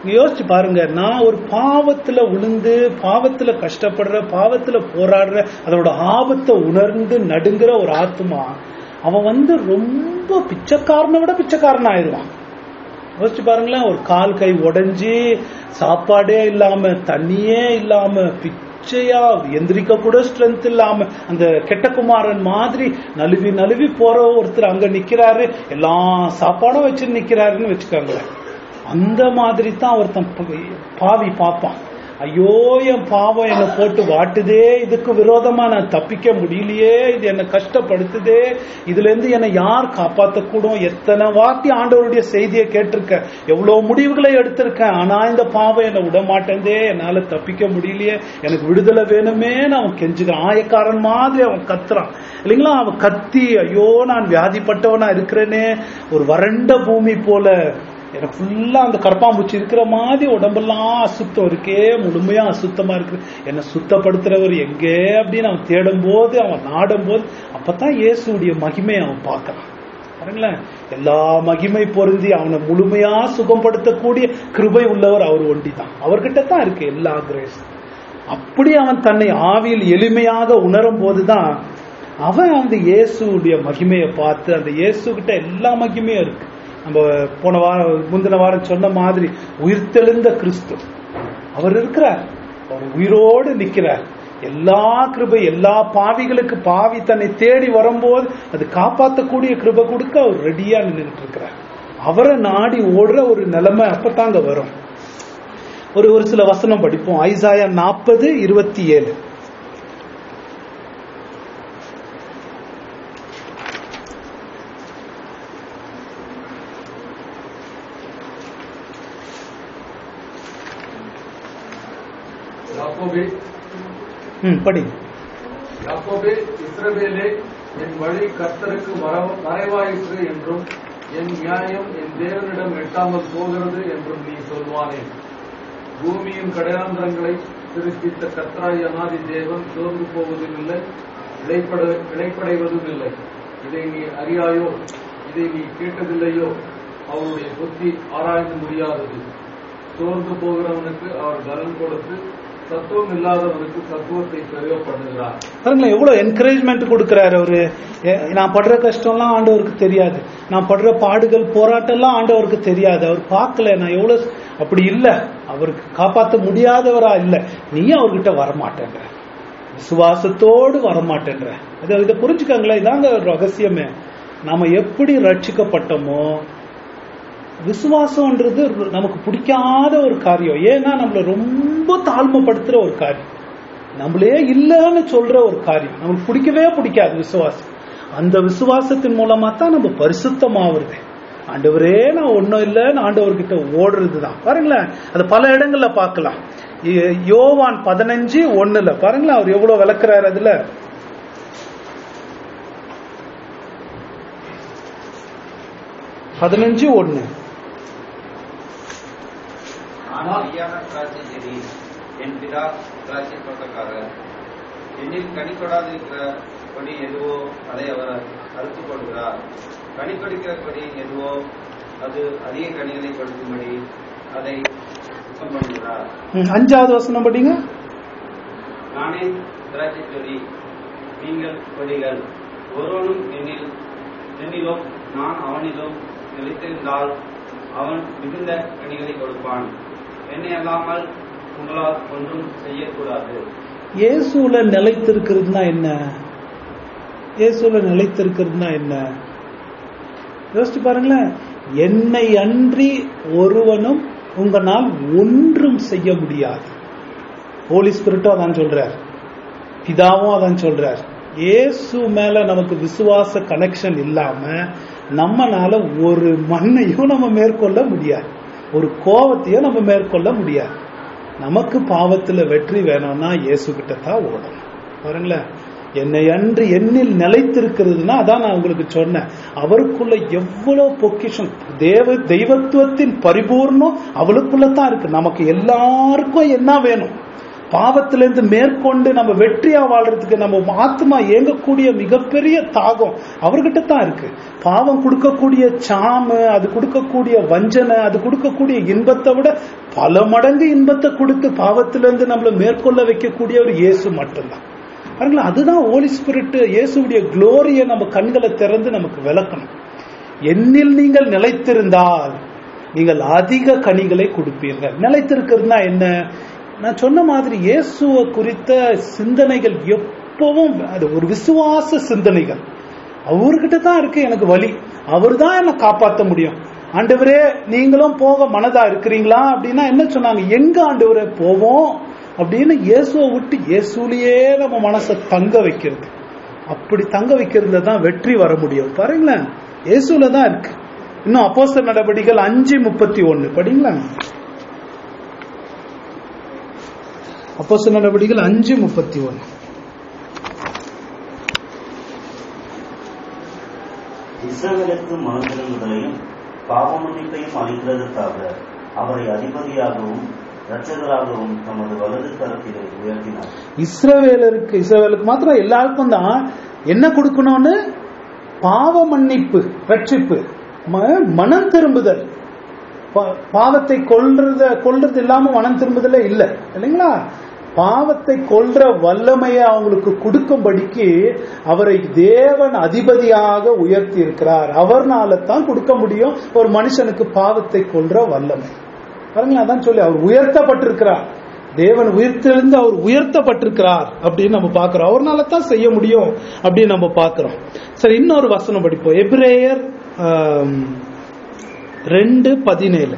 நீங்க யோசிச்சு பாருங்க நான் ஒரு பாவத்துல விழுந்து பாவத்துல கஷ்டப்படுற பாவத்துல போராடுற அதோட ஆபத்தை உணர்ந்து நடுங்குற ஒரு ஆத்மா அவன் வந்து ரொம்ப பிச்சைக்காரனை விட பிச்சைக்காரன் ஆயிடுவான் யோசிச்சு பாருங்களேன் ஒரு கால் கை உடைஞ்சு சாப்பாடே இல்லாம தண்ணியே இல்லாம பிச்சையா எந்திரிக்க கூட ஸ்ட்ரென்த் இல்லாம அந்த கெட்ட குமாரன் மாதிரி நழுவி நழுவி போற ஒருத்தர் அங்க நிக்கிறாரு எல்லா சாப்பாடும் வச்சு நிக்கிறாருன்னு வச்சுக்கோங்களேன் அந்த மாதிரி தான் ஒருத்தன் ப- பாவி பார்ப்பான் ஐயோ என் பாவம் என்னை போட்டு வாட்டுதே இதுக்கு விரோதமா நான் தப்பிக்க முடியலையே இது என்னை கஷ்டப்படுத்துதே இதுல இருந்து என்னை யார் காப்பாத்தக்கூடும் எத்தனை வாட்டி ஆண்டவருடைய செய்தியை கேட்டிருக்கேன் எவ்வளவு முடிவுகளை எடுத்திருக்கேன் ஆனா இந்த பாவம் என்னை விட மாட்டேந்தே என்னால தப்பிக்க முடியலையே எனக்கு விடுதலை வேணுமேன்னு அவன் கெஞ்சுக்கிறான் ஆயக்காரன் மாதிரி அவன் கத்துறான் இல்லைங்களா அவன் கத்தி ஐயோ நான் வியாதிப்பட்டவனா இருக்கிறேனே ஒரு வறண்ட பூமி போல எனக்கு ஃபுல்லா அந்த கரப்பாம்பூச்சி இருக்கிற மாதிரி உடம்பெல்லாம் அசுத்தம் இருக்கே முழுமையா அசுத்தமா இருக்கு என்னை சுத்தப்படுத்துறவர் எங்கே அப்படின்னு அவன் தேடும் போது அவன் நாடும் போது அப்பதான் இயேசுடைய மகிமையை அவன் பார்க்கறான் பாருங்களேன் எல்லா மகிமை பொருந்தி அவனை முழுமையா சுகப்படுத்தக்கூடிய கிருபை உள்ளவர் அவர் ஒண்டிதான் அவர்கிட்ட தான் இருக்கு எல்லா கிரேஸ் அப்படி அவன் தன்னை ஆவியில் எளிமையாக உணரும் போதுதான் அவன் அந்த இயேசுடைய மகிமையை பார்த்து அந்த இயேசு கிட்ட எல்லா மகிமையும் இருக்கு நம்ம போன வாரம் முந்தின வாரம் சொன்ன மாதிரி உயிர்த்தெழுந்த கிறிஸ்து அவர் இருக்கிறார் அவர் உயிரோடு நிற்கிறார் எல்லா கிருபை எல்லா பாவிகளுக்கு பாவி தன்னை தேடி வரும்போது அது காப்பாற்றக்கூடிய கிருபை கொடுக்க அவர் ரெடியா நின்றுட்டு இருக்கிறார் அவரை நாடி ஓடுற ஒரு நிலைமை அப்பதாங்க வரும் ஒரு ஒரு சில வசனம் படிப்போம் ஐசாயா நாற்பது இருபத்தி ஏழு யாக்கோபே ம் படி யாக்கோபே இஸ்ரவேலே என் வழி கர்த்தருக்கு மற- மறைவாயிற்று என்றும் என் நியாயம் என் தேவனிடம் எட்டாமல் போகிறது என்றும் நீ சொல்வானே பூமியின் கடையாந்திரங்களை சிருஷ்டித்த கர்த்தராய் அனாதி தேவன் சோர்ந்து போவதும் இல்லை இழைப்பட இழைப்படைவதும் இல்லை இதை நீ அறியாயோ இதை நீ கேட்டதில்லையோ அவருடைய புத்தி ஆராய்ந்து முடியாதது சோர்ந்து போகிறவனுக்கு அவர் பலன் கொடுத்து தத்துவம் இல்லாதவனுக்கு தத்துவத்தை பிரயோகப்படுகிறார் பாருங்களேன் எவ்வளவு என்கரேஜ்மெண்ட் கொடுக்கிறாரு அவரு எ- நான் படுற கஷ்டம்லாம் ஆண்டவருக்கு தெரியாது நான் படுற பாடுகள் போராட்டம்லாம் ஆண்டவருக்கு தெரியாது அவர் பார்க்கல நான் எவ்வளவு அப்படி இல்ல அவருக்கு காப்பாற்ற முடியாதவரா இல்ல நீ அவர்கிட்ட வரமாட்டேன்ற விசுவாசத்தோடு வரமாட்டேன்ற அது இதை புரிஞ்சுக்கங்களேன் இதாங்க ஒரு ரகசியமே நாம எப்படி ரட்சிக்கப்பட்டோமோ விசுவாசம்ன்றது நமக்கு பிடிக்காத ஒரு காரியம் ஏன்னா நம்மள ரொம்ப தாழ்மைப்படுத்துற ஒரு காரியம் நம்மளே இல்லைன்னு சொல்ற ஒரு காரியம் நமக்கு பிடிக்கவே பிடிக்காது விசுவாசம் அந்த விசுவாசத்தின் மூலமா தான் நம்ம பரிசுத்தமாவது ஆண்டவரே நான் ஒன்றும் இல்லைன்னு ஆண்டவர்கிட்ட ஓடுறது தான் பாருங்களேன் அது பல இடங்கள்ல பார்க்கலாம் யோ- யோவான் பதினஞ்சு ஒண்ணுல பாருங்களேன் அவர் எவ்வளவு விளக்குறாரு அதுல பதினஞ்சு ஒண்ணு நான் மெய்யான திராட்சை செடி என் பிதா திராட்சை தோட்டக்காரர் என்னில் கனி கொடாதிருக்கிற கொடி எதுவோ அதை அவர் அறுத்துக் கொள்கிறார் கனி கொடுக்கிற கொடி எதுவோ அது அதிக கனிகளை கொடுக்கும்படி அதை சுத்தம் பண்ணுகிறார் ம், அஞ்சாவது வசனம் படிங்க நானே திராட்சை செடி நீங்கள் கொடிகள் ஒருவனும் என்னில் என்னிலும் நான் அவனிலும் நிலைத்திருந்தால் அவன் மிகுந்த கனிகளை கொடுப்பான் என்னை அல்லாமல் உங்களால் ஒன்றும் செய்யக்கூடாது இயேசுல நிலைத்திருக்கிறதுனா என்ன இயேசுல நிலைத்திருக்கிறதுனா என்ன யோசிச்சு பாருங்களேன் என்னை அன்றி ஒருவனும் உங்களால் ஒன்றும் செய்ய முடியாது ஹோலி ஸ்பிரிட்டும் அதான் சொல்றார் பிதாவும் அதான் சொல்றார் இயேசு மேல நமக்கு விசுவாச கனெக்ஷன் இல்லாம நம்மனால ஒரு மண்ணையும் நம்ம மேற்கொள்ள முடியாது ஒரு கோவத்தையும் நம்ம மேற்கொள்ள முடியாது நமக்கு பாவத்துல வெற்றி வேணும்னா இயேசு கிட்ட தான் ஓடணும் பாருங்களேன் என்னை அன்று என்னில் நிலைத்திருக்கிறதுனா அதான் நான் உங்களுக்கு சொன்னேன் அவருக்குள்ள எவ்வளவு பொக்கிஷம் தேவ தெய்வத்துவத்தின் பரிபூர்ணம் அவளுக்குள்ள தான் இருக்கு நமக்கு எல்லாருக்கும் என்ன வேணும் பாவத்திலிருந்து மேற்கொண்டு நம்ம வெற்றியா வாழ்றதுக்கு நம்ம ஆத்மா இயங்கக்கூடிய மிகப்பெரிய தாகம் அவர்கிட்ட தான் இருக்கு பாவம் கொடுக்கக்கூடிய சாமு அது கொடுக்கக்கூடிய வஞ்சனை அது கொடுக்கக்கூடிய இன்பத்தை விட பல மடங்கு இன்பத்தை கொடுத்து பாவத்திலிருந்து நம்மளை மேற்கொள்ள வைக்கக்கூடிய ஒரு இயேசு மட்டும்தான் பாருங்களேன் அதுதான் ஹோலி ஸ்பிரிட் இயேசுடைய குளோரியை நம்ம கண்களை திறந்து நமக்கு விளக்கணும் என்னில் நீங்கள் நிலைத்திருந்தால் நீங்கள் அதிக கனிகளை கொடுப்பீர்கள் நிலைத்திருக்கிறதுனா என்ன நான் சொன்ன மாதிரி இயேசுவை குறித்த சிந்தனைகள் எப்பவும் அது ஒரு விசுவாச சிந்தனைகள் அவர்கிட்ட தான் இருக்கு எனக்கு வழி அவர் தான் என்னை காப்பாற்ற முடியும் ஆண்டவரே நீங்களும் போக மனதா இருக்கிறீங்களா அப்படின்னா என்ன சொன்னாங்க எங்க ஆண்டவரே போவோம் அப்படின்னு இயேசுவை விட்டு இயேசுலயே நம்ம மனசை தங்க வைக்கிறது அப்படி தங்க வைக்கிறதுல தான் வெற்றி வர முடியும் பாருங்களேன் இயேசுல தான் இருக்கு இன்னும் அப்போஸ்தலர் நடவடிக்கைகள் அஞ்சு முப்பத்தி ஒன்னு படிங்களா அப்போஸ்தலர் நடவடிக்கைகள் அஞ்சு முப்பத்தி ஒன்னு இஸ்ரவேலுக்கு மனதிரும்புதலையும் பாவமன்னிப்பையும் அளிக்கிறதற்காக அவரை அதிபதியாகவும் இரட்சகராகவும் தமது வலது கரத்திலே உயர்த்தினார் இஸ்ரவேலருக்கு இஸ்ரவேலுக்கு மாத்திரம் எல்லாருக்கும் தான் என்ன கொடுக்கணும்னு பாவ மன்னிப்பு ரட்சிப்பு ம- மனம் திரும்புதல் பா- பாவத்தை கொல்றத கொல்றது இல்லாம மனம் திரும்புதலே இல்ல இல்லைங்களா பாவத்தை கொல்ற வல்லமையை அவங்களுக்கு கொடுக்கும்படிக்கு அவரை தேவன் அதிபதியாக உயர்த்தி இருக்கிறார் அவர்னால தான் கொடுக்க முடியும் ஒரு மனுஷனுக்கு பாவத்தை கொல்ற வல்லமை பாருங்களேன் அதான் சொல்லி அவர் உயர்த்தப்பட்டிருக்கிறார் தேவன் உயிர்த்தெழுந்து அவர் உயர்த்தப்பட்டிருக்கிறார் அப்படின்னு நம்ம பார்க்கிறோம் அவர்னால தான் செய்ய முடியும் அப்படின்னு நம்ம பார்க்கிறோம் சரி இன்னொரு வசனம் படிப்போம் எபிரேயர் ஆம், ரெண்டு பதினேழு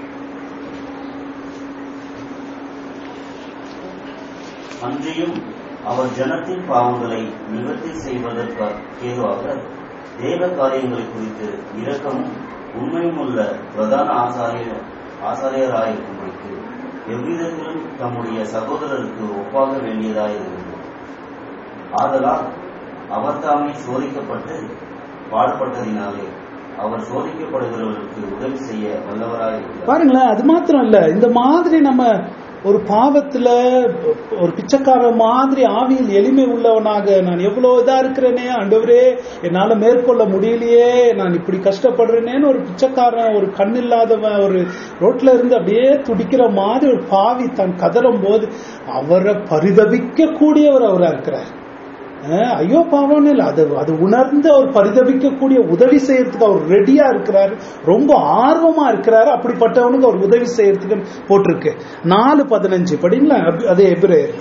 அன்றியும் அவர் ஜனத்தின் பாவங்களை நிவர்த்தி செய்வதற்கேதுவாக தேவ காரியங்களை குறித்து இரக்கமும் உண்மையும் உள்ள பிரதான ஆசாரியர் ஆசாரியராயிருக்கும்படிக்கு எவ்விதத்திலும் தம்முடைய சகோதரருக்கு ஒப்பாக வேண்டியதாயிருந்தது ஆதலால் அவர் தாமே சோதிக்கப்பட்டு பாடுபட்டதினாலே அவர் சோதிக்கப்படுகிறவர்களுக்கு உதவி செய்ய வல்லவராயிருக்கிறார் பாருங்களேன் அது மாத்திரம் இல்ல இந்த மாதிரி நம்ம ஒரு பாவத்துல ஒரு பிச்சைக்கார மாதிரி ஆவியில் எளிமை உள்ளவனாக நான் எவ்வளவு இதா இருக்கிறேனே ஆண்டவரே என்னால மேற்கொள்ள முடியலையே நான் இப்படி கஷ்டப்படுறேனேன்னு ஒரு பிச்சைக்காரன் ஒரு கண் இல்லாதவன் ஒரு ரோட்ல இருந்து அப்படியே துடிக்கிற மாதிரி ஒரு பாவி தான் கதறும் போது அவரை பரிதபிக்க கூடியவர் அவரா இருக்கிறார் அஹ் ஐயோ பாவம்னு இல்லை அது அது உணர்ந்து அவர் பரிதபிக்கக்கூடிய உதவி செய்யறதுக்கு அவர் ரெடியா இருக்கிறாரு ரொம்ப ஆர்வமா இருக்கிறாரு அப்படிப்பட்டவனுக்கு அவர் உதவி செய்யறதுக்கு போட்டிருக்கு நாலு பதினஞ்சு படிங்களா அப்- அதே எபிரேயர்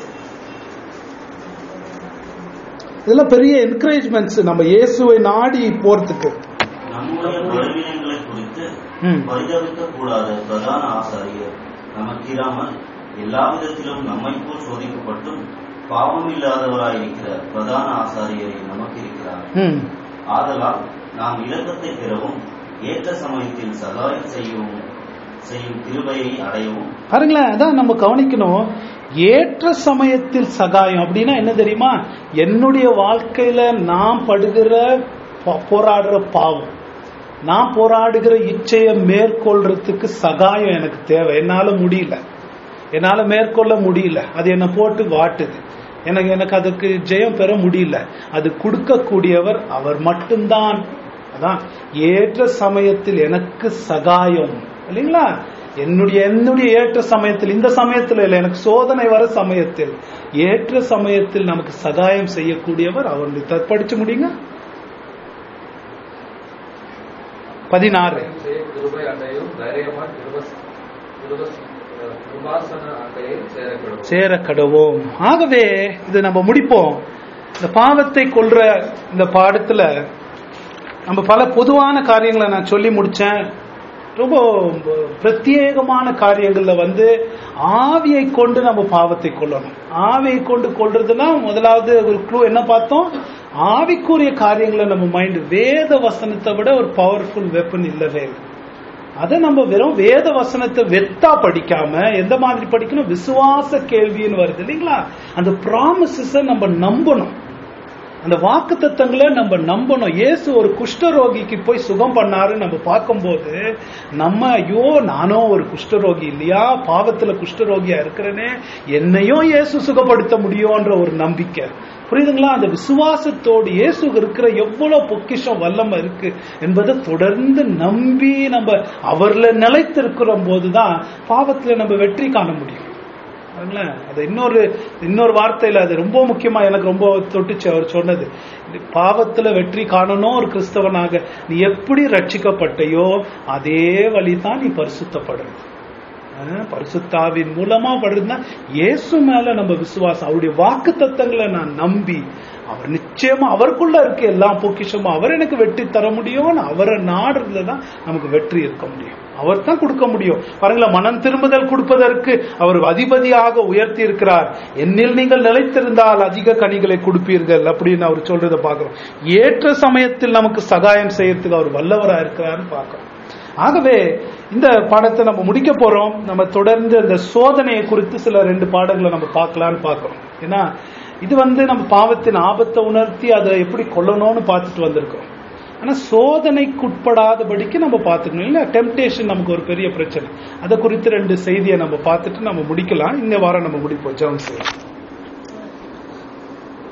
இதெல்லாம் பெரிய என்கரேஜ்மெண்ட்ஸ் நம்ம இயேசுவை நாடி போறதுக்கு நம்முடைய பலவீனங்களை குறித்து ம். பரிதவிக்க கூடாத பிரதான ஆசாரியர் நமக்கிராமல் எல்லா விதத்திலும் நம்மை போல் சோதிக்கப்பட்டும் பாவம் இல்லாதவராயிருக்கிற பிரதான ஆசாரியரை நமக்கு இருக்கிறார் ம். ஆதலால் நாம் இரக்கத்தை பெறவும் ஏற்ற சமயத்தில் சகாயம் செய்யவும் செய்யும் கிருபையை அடையவும் பாருங்களேன் அதான் நம்ம கவனிக்கணும் ஏற்ற சமயத்தில் சகாயம் அப்படின்னா என்ன தெரியுமா என்னுடைய வாழ்க்கையில நான் படுகிற போ- போராடுற பாவம் நான் போராடுகிற இச்சையை மேற்கொள்றதுக்கு சகாயம் எனக்கு தேவை என்னால முடியல என்னால மேற்கொள்ள முடியல அது என்னை போட்டு வாட்டுது எனக்கு எனக்கு அதுக்கு ஜெயம் பெற முடியல அது கொடுக்கக்கூடியவர் அவர் மட்டும்தான் அதான் ஏற்ற சமயத்தில் எனக்கு சகாயம் இல்லைங்களா என்னுடைய என்னுடைய ஏற்ற சமயத்தில் இந்த சமயத்தில் இல்லை எனக்கு சோதனை வர சமயத்தில் ஏற்ற சமயத்தில் நமக்கு சகாயம் செய்யக்கூடியவர் அவர் படிச்சு முடியுங்க பதினாறு செய்ய கிருபை அண்டையும் தைரியமாய் கிருபஸ் கிருபஸ் கிருபாசன அண்டையை சேரக்கிடும் சேர கடவோம் ஆகவே இது நம்ம முடிப்போம் இந்த பாவத்தை கொல்ற இந்த பாடத்துல நம்ம பல பொதுவான காரியங்களை நான் சொல்லி முடிச்சேன் ரொம்ப பிரத்யேகமான காரியங்கள்ல வந்து ஆவியை கொண்டு நம்ம பாவத்தை கொல்லணும் ஆவியை கொண்டு கொல்றதுன்னா முதலாவது ஒரு க்ளூ என்ன பார்த்தோம் ஆவிக்குரிய காரியங்களை நம்ம மைண்ட் வேத வசனத்தை விட ஒரு பவர்ஃபுல் வெப்பன் இல்லவே இல்லை அதை நம்ம வெறும் வேத வசனத்தை வெத்தா படிக்காம எந்த மாதிரி படிக்கணும் விசுவாச கேள்வின்னு வருது இல்லைங்களா அந்த ப்ராமிசஸ நம்ம நம்பணும் அந்த வாக்கு தத்தங்களை நம்ம நம்பணும் இயேசு ஒரு குஷ்டரோகிக்கு போய் சுகம் பண்ணாரு நம்ம பார்க்கும்போது நம்ம ஐயோ நானும் ஒரு குஷ்டரோகி இல்லையா பாவத்துல குஷ்டரோகியா இருக்கிறேனே என்னையும் இயேசு சுகப்படுத்த முடியும்ன்ற ஒரு நம்பிக்கை புரியுதுங்களா அந்த விசுவாசத்தோடு இயேசு இருக்கிற எவ்வளவு பொக்கிஷம் வல்லமை இருக்கு என்பதை தொடர்ந்து நம்பி நம்ம அவர்ல நிலைத்திருக்கிற போதுதான் பாவத்துல நம்ம வெற்றி காண முடியும் பாருங்களேன் அது இன்னொரு இன்னொரு வார்த்தையில அது ரொம்ப முக்கியமா எனக்கு ரொம்ப தொட்டுச்சு அவர் சொன்னது இது பாவத்துல வெற்றி காணணும் ஒரு கிறிஸ்தவனாக நீ எப்படி ரட்சிக்கப்பட்டையோ அதே வழிதான் நீ பரிசுத்தப்படுறது அஹ், பரிசுத்தாவின் மூலமா படுறதுன்னா இயேசு மேல நம்ம விசுவாசம் அவருடைய வாக்கு தத்தங்களை நான் நம்பி அவர் நிச்சயமா அவருக்குள்ள இருக்க எல்லா பொக்கிஷமும் அவர் எனக்கு வெற்றி தர முடியும்னு அவரை நாடுறதுல தான் நமக்கு வெற்றி இருக்க முடியும் அவர் தான் கொடுக்க முடியும் பாருங்களேன் மனம் திரும்புதல் கொடுப்பதற்கு அவர் அதிபதியாக உயர்த்தி இருக்கிறார் என்னில் நீங்கள் நிலைத்திருந்தால் அதிக கனிகளை கொடுப்பீர்கள் அப்படின்னு அவர் சொல்றதை பார்க்கிறோம் ஏற்ற சமயத்தில் நமக்கு சகாயம் செய்யறதுக்கு அவர் வல்லவரா இருக்கிறாருன்னு பார்க்கிறோம் ஆகவே இந்த பாடத்தை நம்ம முடிக்க போறோம் நம்ம தொடர்ந்து அந்த சோதனையை குறித்து சில ரெண்டு பாடங்களை நம்ம பார்க்கலாம்னு பார்க்கிறோம் ஏன்னா இது வந்து நம்ம பாவத்தின் ஆபத்தை உணர்த்தி அதை எப்படி கொல்லணும்னு பார்த்துட்டு வந்திருக்கோம் ஆனா சோதனைக்குட்படாதபடிக்கு நம்ம பார்த்துக்கணும் இல்ல டெம்டேஷன் நமக்கு ஒரு பெரிய பிரச்சனை அதை குறித்து ரெண்டு செய்தியை நம்ம பார்த்துட்டு நம்ம முடிக்கலாம் இந்த வாரம் நம்ம முடிப்போம் ஜெபம் செய்யலாம்